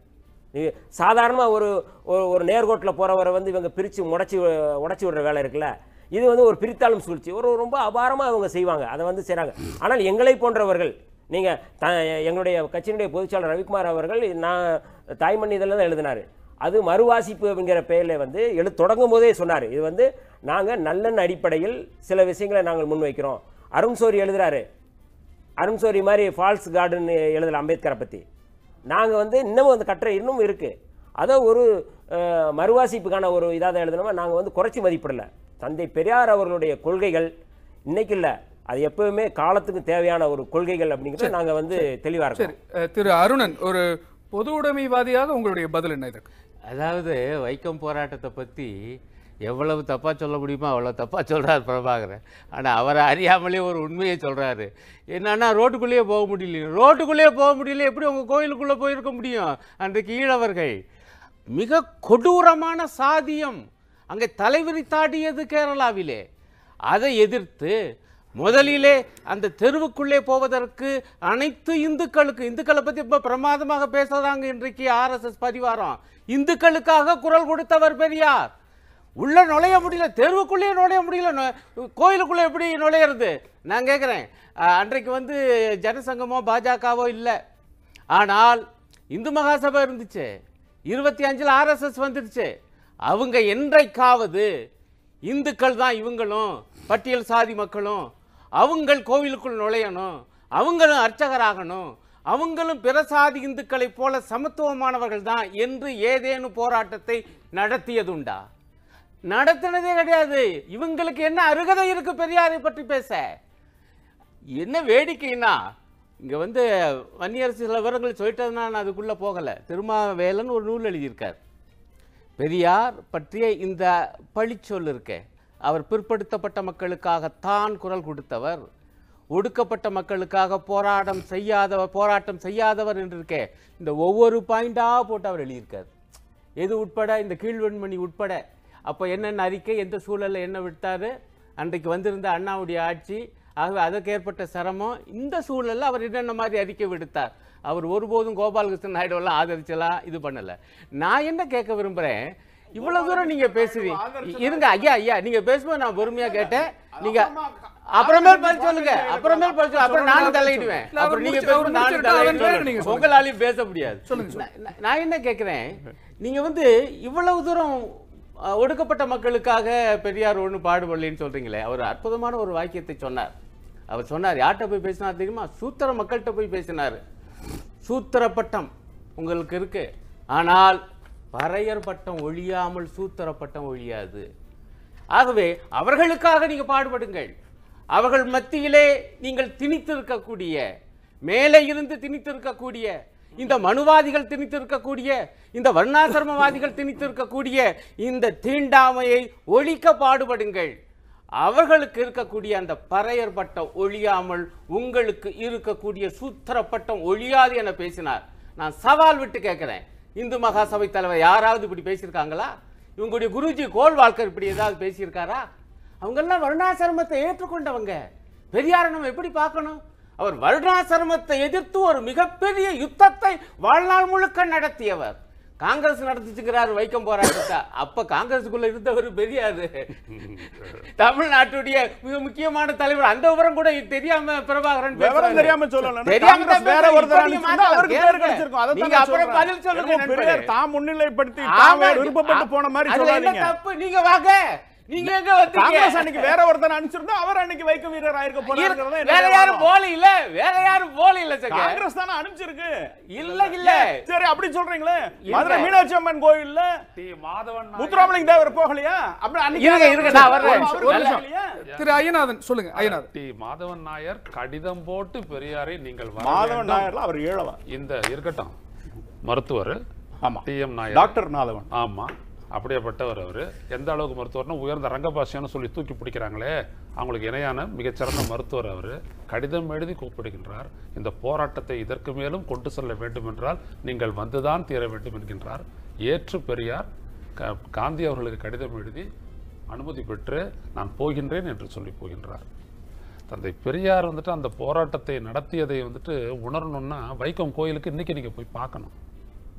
நீ சாதாரணமாக ஒரு ஒரு ஒரு நேர்கோட்டில் போகிறவரை வந்து இவங்க பிரித்து முடச்சி உடச்சி விடுற வேலை இருக்குல்ல இது வந்து ஒரு பிரித்தாளும் சூழ்ச்சி ஒரு ரொம்ப அபாரமாக அவங்க செய்வாங்க அதை வந்து செய்கிறாங்க ஆனால் எங்களை போன்றவர்கள் நீங்கள் த எங்களுடைய கட்சியினுடைய பொதுச்செயலாளர் ரவிக்குமார் அவர்கள் நான் தாய்மண் இதழில் தான் எழுதினார் அது மறுவாசிப்பு அப்படிங்கிற பெயரில் வந்து எழு தொடங்கும் போதே சொன்னார் இது வந்து நாங்கள் நல்லெண்ண அடிப்படையில் சில விஷயங்களை நாங்கள் முன்வைக்கிறோம் அருண் சோரி எழுதுறாரு அருண் சோரி மாதிரி ஃபால்ஸ் கார்டன் எழுதல அம்பேத்கரை பற்றி நாங்கள் வந்து இன்னமும் அந்த கட்டுரை இன்னும் இருக்குது அதை ஒரு அஹ், மறுவாசிப்புக்கான ஒரு இதாக எழுதணுமா நாங்கள் வந்து குறைச்சி மதிப்பிடல தந்தை பெரியார் அவர்களுடைய கொள்கைகள் இன்னைக்கு இல்லை அது எப்பவுமே காலத்துக்கு தேவையான ஒரு கொள்கைகள் அப்படிங்கிறத நாங்கள் வந்து தெளிவாக இருக்கோம் சரி அஹ், திரு அருணன் ஒரு பொது உடைமைவாதியாக உங்களுடைய பதில் என்ன இதுக்கு அதாவது வைக்கம் போராட்டத்தை பற்றி எவ்வளவு தப்பாக சொல்ல முடியுமோ அவ்வளோ தப்பாக சொல்கிறார் பிரபாகரன் ஆனால் அவரை அறியாமலே ஒரு உண்மையை சொல்கிறாரு என்னன்னா ரோட்டுக்குள்ளேயே போக முடியல ரோட்டுக்குள்ளேயே போக முடியல எப்படி உங்கள் கோயிலுக்குள்ளே போயிருக்க முடியும் அன்றைக்கு ஈழவர்கள் மிக கொடூரமான சாதியம் அங்கே தலைவிரித்தாடியது கேரளாவிலே அதை எதிர்த்து முதலிலே அந்த தெருவுக்குள்ளே போவதற்கு அனைத்து இந்துக்களுக்கு இந்துக்களை பற்றி இப்போ பிரமாதமாக பேசுறாங்க இன்றைக்கு ஆர்எஸ்எஸ் பரிவாரம் இந்துக்களுக்காக குரல் கொடுத்தவர் பெரியார் உள்ள நுழைய முடியல தெருவுக்குள்ளேயே நுழைய முடியல நு- கோயிலுக்குள்ளே எப்படி நுழையிறது நான் கேட்குறேன் அன்றைக்கு வந்து ஜனசங்கமோ பாஜகவோ இல்லை ஆனால் இந்து மகாசபை இருந்துச்சு இருபத்தி அஞ்சில் ஆர்எஸ்எஸ் வந்துருச்சு அவங்க என்றைக்காவது இந்துக்கள் தான் இவங்களும் பட்டியல் சாதி மக்களும் அவங்கள் கோவிலுக்குள் நுழையணும் அவங்களும் அர்ச்சகராகணும் அவங்களும் பிற சாதி இந்துக்களைப் போல சமத்துவமானவர்கள் தான் என்று ஏதேனும் போராட்டத்தை நடத்தியதுண்டா நடத்தினதே கிடையாது இவங்களுக்கு என்ன அருகதை இருக்கு பெரியாரை பற்றி பேச என்ன வேடிக்கைன்னா இங்க வந்து வன்னியரசு சில விவரங்கள் சொல்லிட்டதுனா நான் அதுக்குள்ள போகல திருமாவேலன் ஒரு நூல் எழுதியிருக்கார் பெரியார் பற்றிய இந்த பழிச்சொல் இருக்கே அவர் பிற்படுத்தப்பட்ட மக்களுக்காகத்தான் குரல் கொடுத்தவர் ஒடுக்கப்பட்ட மக்களுக்காக போராட்டம் செய்யாதவர் போராட்டம் செய்யாதவர் என்று இருக்கே இந்த ஒவ்வொரு பாயிண்டாக போட்டு அவர் எழுதியிருக்கார் எது உட்பட இந்த கீழ்வெண்மணி உட்பட அப்போ என்னென்ன அறிக்கை எந்த சூழலில் என்ன விட்டாரு அன்றைக்கு வந்திருந்த அண்ணாவுடைய ஆட்சி ஆகவே அதற்கு ஏற்பட்ட சிரமம் இந்த சூழலில் அவர் என்னென்ன மாதிரி அறிக்கை விடுத்தார் அவர் ஒருபோதும் கோபாலகிருஷ்ணன் நாயுடுவெல்லாம் ஆதரிச்சலாம் இது பண்ணல நான் என்ன கேட்க விரும்புறேன் இவ்வளவு தூரம் நீங்க பேசுறீங்க இருங்க ஐயா ஐயா நீங்க பேசும்போது நான் பொறுமையா கேட்டேன் நீங்க அப்புறமேல் பதில் சொல்லுங்க அப்புறமேல் பதில் சொல்லுங்க அப்புறம் நானும் தலையிடுவேன் இல்ல, அவர் அப்புறம் நீங்க முடிச்சு- அவர் பேசும்போது நானும் முடிச்சிட்டு அதன் பிறகு நீங்க தலையிடுவேன் சொல்லுங்க. உங்களாலையும் பேச முடியாது சொல்லுங்க, நான்- நான்- நான் என்ன கேட்குறேன் நீங்க வந்து இவ்வளவு தூரம் அஹ், ஒடுக்கப்பட்ட மக்களுக்காக பெரியார் ஒன்றும் பாடுபடலைன்னு சொல்றீங்களே அவர் அற்புதமான ஒரு வாக்கியத்தை சொன்னார் அவர் சொன்னார் யார்கிட்ட போய் பேசினார் தெரியுமா சூத்திர மக்கள்கிட்ட போய் பேசினார் சூத்திர பட்டம் உங்களுக்கு இருக்கு ஆனால் பறையர் பட்டம் ஒழியாமல் சூத்திர பட்டம் ஒழியாது ஆகவே அவர்களுக்காக நீங்க பாடுபடுங்கள் அவர்கள் மத்தியிலே நீங்கள் திணித்திருக்கக்கூடிய மேலே இருந்து திணித்திருக்கக்கூடிய இந்த மனுவாதிகள் திணித்திருக்கக்கூடிய இந்த வர்ணாசிரமவாதிகள் திணித்திருக்கக்கூடிய இந்த தீண்டாமையை ஒழிக்க பாடுபடுங்கள் அவர்களுக்கு இருக்கக்கூடிய அந்த பறையர் பட்டம் ஒழியாமல் உங்களுக்கு இருக்கக்கூடிய சூத்திர பட்டம் ஒழியாது என பேசினார் நான் சவால் விட்டு கேட்கிறேன் இந்து மகாசபை தலைவர் யாராவது இப்படி பேசியிருக்காங்களா இவங்களுடைய குருஜி கோல்வால்கர் இப்படி ஏதாவது பேசியிருக்காரா அவங்கெல்லாம் வருணாசிரமத்தை ஏற்றுக்கொண்டவங்க பெரியாரை நம்ம எப்படி பார்க்கணும் அவர் வருணாசிரமத்தை எதிர்த்து ஒரு மிகப்பெரிய யுத்தத்தை வாழ்நாள் முழுக்க நடத்தியவர் காங்கிரஸ் நடத்திச்சுக்கிறாரு வைக்கம் போராட்டத்தை அப்ப காங்கிரஸுக்குள்ள இருந்தவர் பெரியாரு தமிழ்நாட்டுடைய மிக முக்கியமான தலைவர் அந்த விவரம் கூட தெரியாம பிரபாகரன் விவரம் பேசுறாரு. தெரியாம சொல்லல தெரியாம தான் வேற பேசுறேன். ஒருத்தர் இப்ப நீங்க அனுப்பிச்சிருந்தா மாத்தலாம். அவருக்கு பேர் கேளுங்க. கிடைச்சிருக்கும் அதை நீங்க அப்புறம் பதில் சொல்லுங்க என்னமோ பெரியார் நண்பரே. தாம் முன்னிலைப்படுத்தி ஆமா, தாமே விருப்பப்பட்டு போன மாதிரி அதுல என்ன சொல்லாதீங்க தப்பு நீங்க வாங்க நீங்க எங்க வந்தீங்க காங்கிரஸ் அன்னைக்கு வேற ஒருத்தர் அனுப்பிச்சிருந்தா அவர் அன்னைக்கு வைக்க வீரர் ஆயிருக்க இருக்கு. போறாரு வேற யாரும் போல இல்ல வேற யாரும் போல இல்ல சங்க காங்கிரஸ் தானே அனுப்பிச்சிருக்கு இல்ல இல்ல சரி அப்படி சொல்றீங்களே இல்ல. மதுரை மீனாட்சி அம்மன் கோயில்ல டி மாதவன் நாயர் முத்துராமலிங்க தேவர் போகலையா அப்படி அன்னைக்கு இருங்க, இருங்க, நான் வர்றேன். அவரு ஒரு நிமிஷம். போகலையா? திரு ஐயநாதன் சொல்லுங்க ஐயநாதன் டி மாதவன் நாயர் கடிதம் போட்டு பெரியாரை நீங்கள் வர மாதவன் வேண்டும். நாயர்ல அவர் ஈழவா இந்த இருக்கட்டும் மருத்துவர் ஆமா T M Nair doctor Nathavan ஆமா அப்படியேப்பட்டவர் அவரு எந்த அளவுக்கு மருத்துவர்னா உயர்ந்த ரங்கபாஷியான்னு சொல்லி தூக்கி பிடிக்கிறாங்களே அவங்களுக்கு இணையான மிகச்சிறந்த மருத்துவர் அவரு கடிதம் எழுதி கூப்பிடுகின்றார் இந்த போராட்டத்தை இதற்கு மேலும் கொண்டு செல்ல வேண்டும் என்றால் நீங்கள் வந்துதான் தீர வேண்டும் என்கின்றார் ஏற்று பெரியார் க- காந்தி அவர்களுக்கு கடிதம் எழுதி அனுமதி பெற்று நான் போகின்றேன் என்று சொல்லி போகின்றார் தந்தை பெரியார் வந்துட்டு அந்த போராட்டத்தை நடத்தியதை வந்துட்டு உணரணும்னா வைக்கம் கோயிலுக்கு இன்னைக்கு நீங்க போய் பார்க்கணும்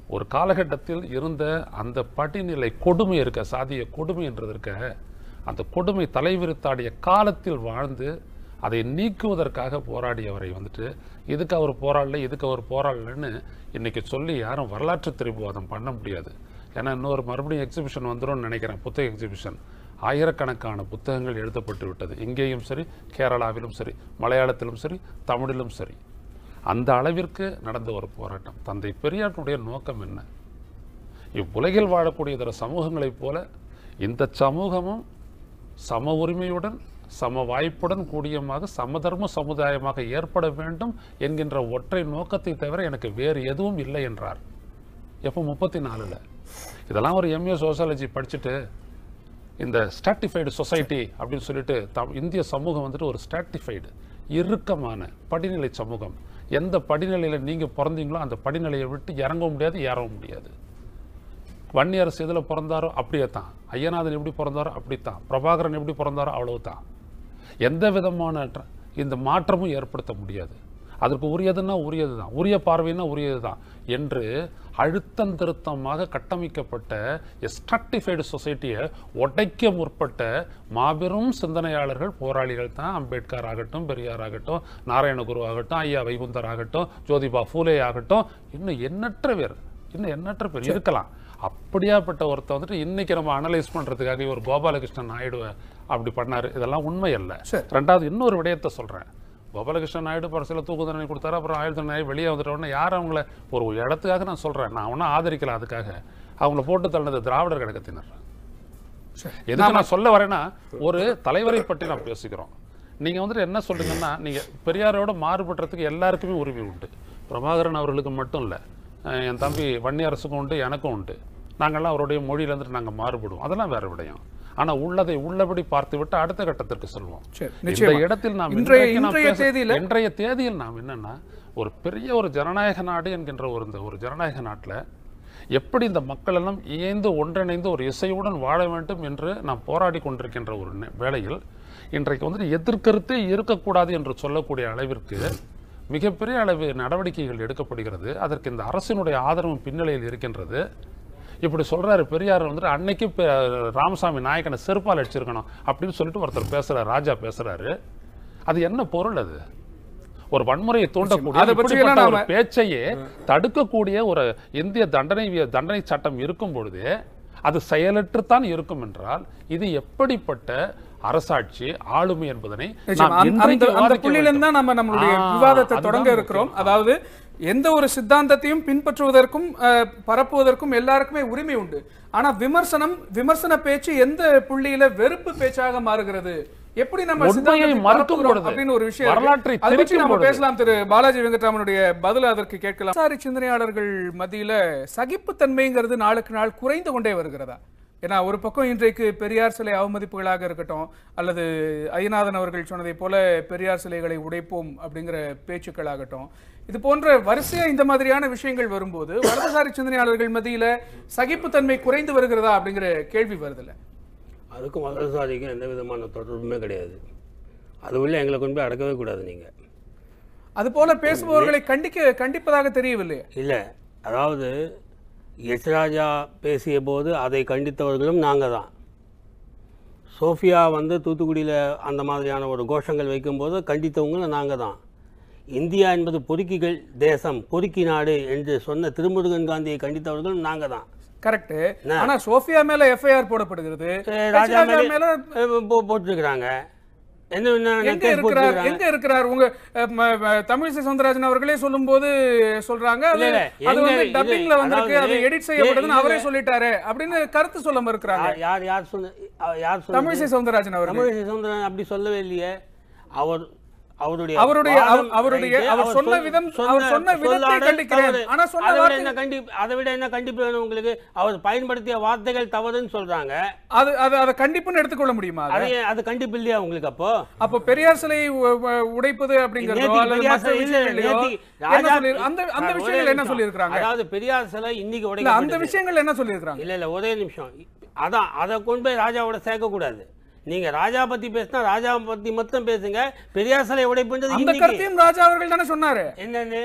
ஒரு காலகட்டத்தில் இருந்த அந்த படிநிலை கொடுமை இருக்க சாதிய கொடுமை என்றது இருக்க அந்த கொடுமை தலைவிரித்தாடிய காலத்தில் வாழ்ந்து அதை நீக்குவதற்காக போராடியவரை வந்துட்டு இதுக்கு அவர் போராடல இதுக்கு அவர் போராடலன்னு இன்னைக்கு சொல்லி யாரும் வரலாற்று திருப்புவாதம் பண்ண முடியாது ஏன்னா இன்னொரு மறுபடியும் எக்ஸிபிஷன் வந்துரும்னு நினைக்கிறேன் புத்தக எக்ஸிபிஷன் ஆயிரக்கணக்கான புத்தகங்கள் எழுதப்பட்டு விட்டது இங்கேயும் சரி கேரளாவிலும் சரி மலையாளத்திலும் சரி தமிழிலும் சரி அந்த அளவிற்கு நடந்த ஒரு போராட்டம் தந்தை பெரியாருடைய நோக்கம் என்ன இவ்வுலகில் வாழக்கூடிய இதர சமூகங்களைப் போல இந்த சமூகமும் சம உரிமையுடன் சம வாய்ப்புடன் கூடியமாக சமதர்ம சமுதாயமாக ஏற்பட வேண்டும் என்கின்ற ஒற்றை நோக்கத்தை தவிர எனக்கு வேறு எதுவும் இல்லை என்றார் எப்போ முப்பத்தி நாலில் இதெல்லாம் ஒரு எம்ஏ சோசியாலஜி படிச்சுட்டு இந்த ஸ்டாட்டிஃபைடு சொசைட்டி அப்படின்னு சொல்லிட்டு தம் இந்திய சமூகம் வந்துட்டு ஒரு ஸ்டாட்டிஃபைடு இறுக்கமான படிநிலை சமூகம் எந்த படிநிலையில் நீங்கள் பிறந்தீங்களோ அந்த படிநிலையை விட்டு இறங்கவும் முடியாது ஏறவும் முடியாது வன்னியரசு எதில் பிறந்தாரோ அப்படியே தான் ஐயநாதன் எப்படி பிறந்தாரோ அப்படித்தான் பிரபாகரன் எப்படி பிறந்தாரோ அவ்வளவு தான் எந்த விதமான ட்ர- இந்த மாற்றமும் ஏற்படுத்த முடியாது அதற்கு உரியதுன்னா உரியது தான் உரிய பார்வைன்னா உரியது தான் என்று அழுத்தம் திருத்தமாக கட்டமைக்கப்பட்ட ஸ்ட்ரக்டிஃபைடு சொசைட்டியை உடைக்க முற்பட்ட மாபெரும் சிந்தனையாளர்கள் போராளிகள் தான் அம்பேத்கர் ஆகட்டும் பெரியார் ஆகட்டும் நாராயணகுரு ஆகட்டும் ஐயா வைகுந்தர் ஆகட்டும் ஜோதிபா ஃபூலே ஆகட்டும் இன்னும் எண்ணற்ற பேர் இன்னும் எண்ணற்ற பேர் இருக்கலாம் அப்படியாப்பட்ட ஒருத்தர் வந்துட்டு இன்னைக்கு நம்ம அனலைஸ் பண்றதுக்காக இவர் கோபாலகிருஷ்ணன் நாயுடு அப்படி பண்ணாரு இதெல்லாம் உண்மை அல்ல சரி. ரெண்டாவது இன்னொரு விடயத்தை சொல்றேன் கோபாலகிருஷ்ணன் நாயுடு பரிசில தூக்கு தண்டனை கொடுத்தாரு அப்புறம் ஆயுள் தண்டனை வெளியே வந்துட்ட உடனே யார் அவங்கள ஒரு இடத்துக்காக நான் சொல்றேன் நான் ஒன்றும் ஆதரிக்கல அதுக்காக அவங்கள போட்டு தள்ளினது திராவிடர் கழகத்தினர் எதுக்கு நான் சொல்ல வரேன்னா ஒரு தலைவரை பற்றி நான் பேசுகிறோம் நீங்க வந்துட்டு என்ன சொல்றீங்கன்னா நீங்க பெரியாரோட மாறுபடுறதுக்கு எல்லாருக்குமே உரிமை உண்டு பிரபாகரன் அவர்களுக்கு மட்டும் இல்ல அஹ் என் தம்பி வன்னியரசுக்கும் உண்டு எனக்கும் உண்டு நாங்கெல்லாம் அவருடைய மொழியில இருந்துட்டு நாங்க மாறுபடுவோம் அதெல்லாம் வேற விடயம் ஆனா உள்ளதை உள்ளபடி பார்த்து விட்டு அடுத்த கட்டத்திற்கு செல்வோம் சரி, இந்த நிச்சயமா. இடத்தில் நாம் இன்றைய- இன்றைக்கு நாம் இன்றைய பேச- தேதியில- இன்றைய தேதியில் நாம் என்னன்னா ஒரு பெரிய ஒரு ஜனநாயக நாடு என்கின்ற ஒரு இந்த ஒரு ஜனநாயக நாட்டுல எப்படி இந்த மக்கள் எல்லாம் இயைந்து ஒன்றிணைந்து ஒரு இசையுடன் வாழ வேண்டும் என்று நாம் போராடி கொண்டிருக்கின்ற ஒரு நே- வேளையில் இன்றைக்கு வந்துட்டு எதிர்கருத்தே இருக்கக்கூடாது என்று சொல்லக்கூடிய அளவிற்கு மிகப்பெரிய அளவு நடவடிக்கைகள் எடுக்கப்படுகிறது அதற்கு இந்த அரசினுடைய ஆதரவும் பின்னணியில் இருக்கின்றது இப்படி சொல்றாரு பெரியார் வந்துட்டு அன்னைக்கு பெ- ராமசாமி நாயக்கனை செருப்பால் அடிச்சிருக்கணும் அப்படின்னு சொல்லிட்டு ஒருத்தர் பேசுறாரு ராஜா பேசுறாரு அது என்ன பொருள் அது ஒரு வன்முறையை தூண்டக்கூடிய அதை பற்றியெல்லாம் இப்படிப்பட்ட ஒரு நாம- பேச்சையே தடுக்கக்கூடிய ஒரு இந்திய தண்டனை வி- தண்டனை சட்டம் இருக்கும் பொழுது அது செயலற்றுத்தான் இருக்கும் என்றால் இது எப்படிப்பட்ட அரசாட்சி ஆளுமை என்பதனை நிச்சயமா. நாம் அந்த- இன்றைக்கு அந்த- அந்த விவாதிக்க புள்ளியில வேண்டும். தான் நம்ம நம்மளுடைய ஆ, விவாதத்தை அதுதான் தொடங்க இருக்கிறோம் முக்கியம். அதாவது எந்த ஒரு சித்தாந்தத்தையும் பின்பற்றுவதற்கும் அஹ், பரப்புவதற்கும் எல்லாருக்குமே உரிமை உண்டு ஆனா விமர்சனம் விமர்சன பேச்சு எந்த புள்ளியில வெறுப்பு பேச்சாக மாறுகிறது எப்படி நம்ம உண்மையை சித்தாந்தத்தை மறுக்கும் பரப்புகிறோம் பொழுது, அப்படின்னு ஒரு விஷயம் இருக்கு. வரலாற்றை அதை பற்றி திரிக்கும் நம்ம பொழுது. பேசலாம் திரு பாலாஜி வெங்கட்ராமனுடைய பதில் அதற்கு கேட்கலாம் சாரி சிந்தனையாளர்கள் மத்தியில சகிப்புத்தன்மைங்கிறது நாளுக்கு நாள் குறைந்து கொண்டே வருகிறதா ஏன்னா ஒரு பக்கம் இன்றைக்கு பெரியார் சிலை அவமதிப்புகளாக இருக்கட்டும் அல்லது ஐயநாதன் அவர்கள் சொன்னதை போல பெரியார் சிலைகளை உடைப்போம் அப்படிங்கிற பேச்சுக்களாகட்டும் இது போன்ற வரிசையா இந்த மாதிரியான விஷயங்கள் வரும்போது வலதுசாரி சிந்தனையாளர்கள் மத்தியில சகிப்புத்தன்மை குறைந்து வருகிறதா அப்படிங்கிற கேள்வி வருதுல்ல அதுக்கும் வலதுசாரிக்கும் எந்த விதமான தொடர்புமே கிடையாது அது உள்ள எங்களை கொண்டு போய் அடக்கவே கூடாது நீங்கள் அது போல பேசுபவர்களை கண்டிக்க கண்டிப்பதாக தெரியவில்லை இல்லை அதாவது எச் ராஜா பேசிய போது அதை கண்டித்தவர்களும் நாங்கள் தான் சோஃபியா வந்து தூத்துக்குடியில் அந்த மாதிரியான ஒரு கோஷங்கள் வைக்கும்போது கண்டித்தவங்களும் நாங்கள் தான் இந்தியா என்பது பொறுக்கிகள் தேசம் பொறுக்கி நாடு என்று சொன்ன திருமுருகன் காந்தியை கண்டித்தவர்களும் நாங்கள் தான் கரெக்ட் ஆனா சோஃபியா மேல எஃப்ஐஆர் போடப்படுகிறது அஹ் எச் ராஜா ராஜா மேலே மேல அஹ் போ- போட்டிருக்கிறாங்க என்ன என்ன எங்க கேஸ் இருக்கிறார் போட்டிருக்கிறாங்க எங்க இருக்கிறார் உங்க அஹ், ம- ம- தமிழிசை சவுந்தரராஜன் அவர்களே சொல்லும்போது சொல்றாங்க அது இல்ல, இல்ல, அது எங்க வந்து இது- டப்பிங்ல வந்திருக்கு அது அதாவது எடிட் செய்யப்படுதுன்னு ஏ, அவரே இதுல- சொல்லிட்டாரு அப்படின்னு கருத்து சொல்ல மறுக்கிறாங்க யார் யார் யார் சொன்ன அஹ் யார் சொன்னது? தமிழிசை சவுந்தரராஜன் அவர்கள் தமிழிசை சவுந்தரன் அப்படி சொல்லவே இல்லையே அவர் அவருடைய அவருடைய வாதம் அவ- அவருடைய ரைட்டு. அவர் சொன்ன சொல்- விதம் அவர் சொன்ன விதத்தை சொல்லாடல் கண்டிக்கிறேன் தவறு. ஆனா சொன்ன அதை விட வார்த்தை என்ன கண்டி அதை விட என்ன கண்டிப்பு வேணும் உங்களுக்கு அவர் பயன்படுத்திய வார்த்தைகள் தவறுன்னு சொல்றாங்க அது அது அதை கண்டிப்புன்னு எடுத்துக்கொள்ள முடியுமா அதை? அது ஏன்- அது கண்டிப்பு இல்லையா உங்களுக்கு அப்போ அப்போ பெரியார் சிலை உ- உ- உடைப்பது அப்படிங்கறதோ நேத்திக்கு அல்லது பெரியார் மற்ற சிலை இல்ல, விஷயங்களையோ நேத்திக்கு என்ன ராஜா- சொல்லி அந்த அந்த சார், ஒரே விஷயங்கள் என்ன நிமிஷம். சொல்லியிருக்கிறாங்க அதாவது பெரியார் சிலை இன்னைக்கு இல்ல அந்த உடைக்கப்பட்டது விஷயங்கள் என்ன சொல்லியிருக்கிறாங்க இல்ல இல்ல ஒரே நிமிஷம் அதான் அதை கொண்டு போய் ராஜாவோட சேர்க்க கூடாது நீங்க ராஜா பத்தி பேசினா ராஜா பத்தி மட்டும் பேசுங்க பெரியார் சிலை உடைப்புன்றது அந்த இன்னைக்கு கருத்தையும் ராஜா அவர்கள் தானே சொன்னாரு என்னன்னு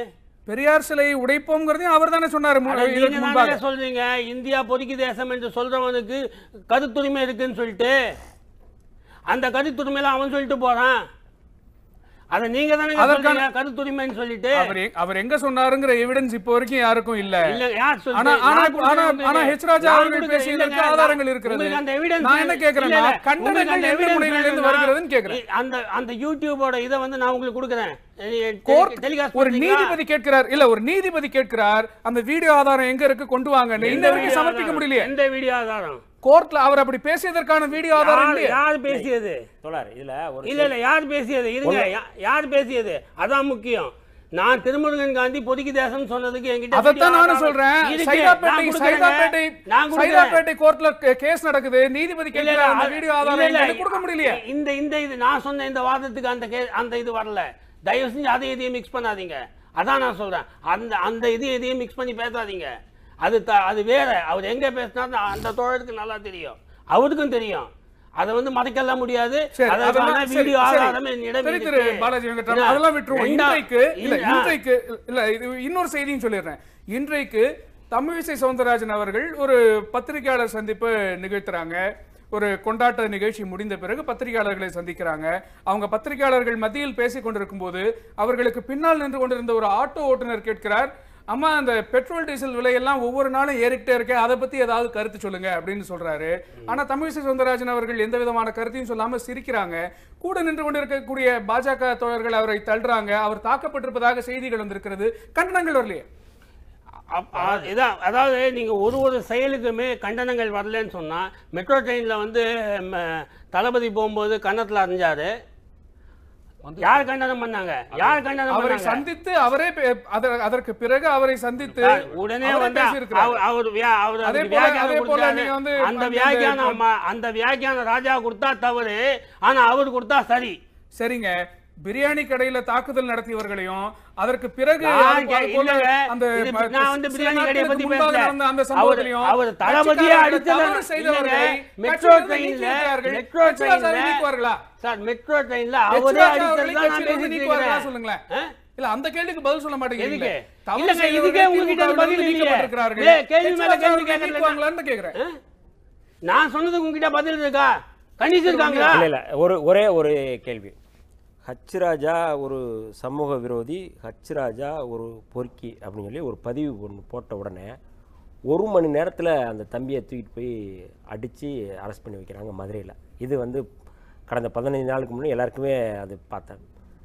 பெரியார் சிலையை உடைப்போம்ங்கிறதையும் அவர் தானே சொன்னாரு மு- ஆனா இதற்கு நீங்க முன்பாக தானே சொல்றீங்க இந்தியா பொறுக்கி தேசம் என்று சொல்றவனுக்கு கருத்துரிமை இருக்குன்னு சொல்லிட்டு அந்த கருத்துரிமையில அவன் சொல்லிட்டு போறான் அதை நீங்க தானே அதற்கான- சொல்றீங்க கருத்துரிமைன்னு சொல்லிட்டு அவர் எ- அவர் எங்க சொன்னாருங்கிற எவிடன்ஸ் இப்போ வரைக்கும் யாருக்கும் இல்ல இல்ல யார் சொல்றது? ஆனா ஆனா நான் கொடுக்குறேன் ஆனா உங்களுக்கு. ஆனா ஹெச் ராஜா நான் அவர்கள் கொடுக்குறேன். பேசியதற்கு இல்லைங்க, ஆதாரங்கள் நான் இருக்கிறது உங்களுக்கு அந்த evidence நான் என்ன வேணும். கேக்குறேன்னா இல்ல, இல்ல, உங்களுக்கு கண்டனங்கள் அந்த எந்த evidence முனையிலிருந்து வேணும்னா, வருகிறதுன்னு கேக்குறேன் அந்த அந்த யூடியூபோட இதை வந்து நான் உங்களுக்கு கொடுக்குறேன் கோர்ட் டெலிகாஸ்ட் ஒரு நீதிபதி கேட்கிறார் இல்ல ஒரு நீதிபதி கேட்கிறார் அந்த வீடியோ ஆதாரம் எங்க இருக்கு கொண்டு வாங்க இன்ன வரைக்கும் சமர்ப்பிக்க முடியலையே எந்த வீடியோ ஆதாரம் கோர்ட்ல அவர் அப்படி பேசியதற்கான வீடியோ ஆதாரம் யார் இல்லையே யார் பேசியது தோழர் இதுல ஒரு இல்ல இல்ல யார் பேசியது இருங்க யா- யார் பேசியது அதான் முக்கியம் நான் திருமுருகன் காந்தி பொதுக்கி தேசம் சொன்னதுக்கு என்கிட்ட அதைத்தான் video நானும் ஆதாரம் சொல்றேன் இருக்கு. சைதாப்பேட்டை நான் கொடுக்குறேங்க. சைதாப்பேட்டை நான் கொடுக்குறேன். சைதாப்பேட்டை கோர்ட்ல கேஸ் நடக்குது நீதிபதி இல்ல, இல்ல, கேட்கிறார் அந்த அது- வீடியோ இல்ல, ஆதாரம் இல்ல, எங்களுக்கு கொடுக்க முடியலையே இந்த இந்த இது நான் சொன்ன இந்த வாதத்துக்கு அந்த கே அந்த இது வரல தயவு செஞ்சு அதை இதையும் மிக்ஸ் பண்ணாதீங்க அதான் நான் சொல்றேன் அந்த அந்த இது இதையும் மிக்ஸ் பண்ணி பேசாதீங்க அது த அது வேற அவர் எங்க பேசினாரு அந்த தோழருக்கு நல்லா தெரியும் அவருக்கும் தெரியும் அதை வந்து மறைக்கலாம் முடியாது சரி, அதற்கான அதெல்லாம் சரி, வீடியோ சரி. ஆதாரம் என்னிடம் சரி, திரு இருக்கு. பாலாஜி வெங்கட்ராமன், என்ன? அதெல்லாம் விட்டுருவோம். ரெண்டா- இன்றைக்கு இல்ல, இல்ல, இன்றைக்கு இல்ல, இது இன்னொரு செய்தியும் சொல்லிடுறேன். இன்றைக்கு தமிழிசை சவுந்தரராஜன் அவர்கள் ஒரு பத்திரிகையாளர் சந்திப்பு நிகழ்த்துறாங்க ஒரு கொண்டாட்ட நிகழ்ச்சி முடிந்த பிறகு பத்திரிகையாளர்களை சந்திக்கிறாங்க அவங்க பத்திரிகையாளர்கள் மத்தியில் பேசிக் கொண்டிருக்கும் போது அவர்களுக்கு பின்னால் நின்று கொண்டிருந்த ஒரு ஆட்டோ ஓட்டுநர் கேட்கிறார் அம்மா அந்த பெட்ரோல் டீசல் விலையெல்லாம் ஒவ்வொரு நாளும் ஏறிக்கிட்டே இருக்கே அதை பத்தி ஏதாவது கருத்து சொல்லுங்க அப்படின்னு சொல்றாரு ஆனா தமிழிசை சவுந்தரராஜன் அவர்கள் எந்த விதமான கருத்தையும் சொல்லாம சிரிக்கிறாங்க கூட நின்று கொண்டிருக்கக்கூடிய பாஜக தோழர்கள் அவரை தள்ளுறாங்க அவர் தாக்கப்பட்டிருப்பதாக செய்திகள் வந்திருக்கிறது கண்டனங்கள் வரலையே அப்- அ- இதான் அதாவது நீங்க ஒரு ஒரு செயலுக்குமே கண்டனங்கள் வரலன்னு சொன்னா மெட்ரோ ட்ரெயின்ல வந்து ம, தளபதி போகும்போது கன்னத்துல அறிஞ்சாரு யார் கண்டனம் பண்ணாங்க யார் கண்டனம் அவரை பண்ணாங்க சந்தித்து அவரே பே- அத- அதற்கு பிறகு அவரை சந்தித்து சார், உடனே அவரே வந்து பேசியிருக்கிறார். அவர் அவர் வியா- அவர் அதே அதுக்கு போல- வியாக்கியானம் அதே போல கொடுத்தாரு. நீங்க வந்து அந்த அந்த- வியாக்கியானம் அம்மா- அந்த வியாக்கியானம் ராஜா கொடுத்தா தவறு ஆனா அவர் கொடுத்தா சரி சரிங்க பிரியாணி கடையில தாக்குதல் நடத்தியவர்களையும் அதற்கு பிறகு நான் அது கே- போல இல்லைங்க. அந்த இது ம- நான் வந்து சில பிரியாணி கடையை நாட்களுக்கு பத்தி முன்பாக பேசல. நடந்த அந்த அவர் சம்பவத்திலையும் அவர் தளபதியே கட்சிக்காரர்கள் அடித்ததை தவறு செய்தவர்களை இல்லைங்க. மெட்ரோ கட்சியிலிருந்து ட்ரெயின்ல நீக்கிவிட்டார்கள். மெட்ரோ கட்சிராஜாவை ட்ரெயின்ல நீக்குவார்களா சார் மெட்ரோ ட்ரெயின்ல அவரே அவரே அடித்தது தான் நான் கட்சியிலிருந்து பேசிட்டு நீக்குவார்களா இருக்கிறேன் சொல்லுங்களேன் ஆ? இல்ல அந்த கேள்விக்கு பதில் சொல்ல மாட்டேங்கிறீங்க எதுக்கு? தவறு இல்லைங்க, செய்தவர்கள் இதுக்கே உங்ககிட்ட திமுகவிலிருந்து பதில் இல்லையே. நீக்கப்பட்டிருக்கிறார்கள். இல்ல, கேள்வி மேல கட்சிராஜா கேள்வி அவர்களை கேட்கறதுல நீக்குவாங்களான்னு கேக்குறேன் ஆ? நான் சொன்னதுக்கு உங்ககிட்ட பதில் இருக்கா கண்டிச்சிருக்காங்களா இல்லை இல்லை ஒரு ஒரே ஒரு கேள்வி ஹச் ராஜா ஒரு சமூக விரோதி ஹச் ராஜா ஒரு பொறுக்கி அப்படின்னு சொல்லி ஒரு பதிவு ஒன்று போட்ட உடனே ஒரு மணி நேரத்தில் அந்த தம்பியை தூக்கிட்டு போய் அடித்து அரெஸ்ட் பண்ணி வைக்கிறாங்க மதுரையில் இது வந்து கடந்த பதினைந்து நாளுக்கு முன்னே எல்லாருக்குமே அது பார்த்தேன்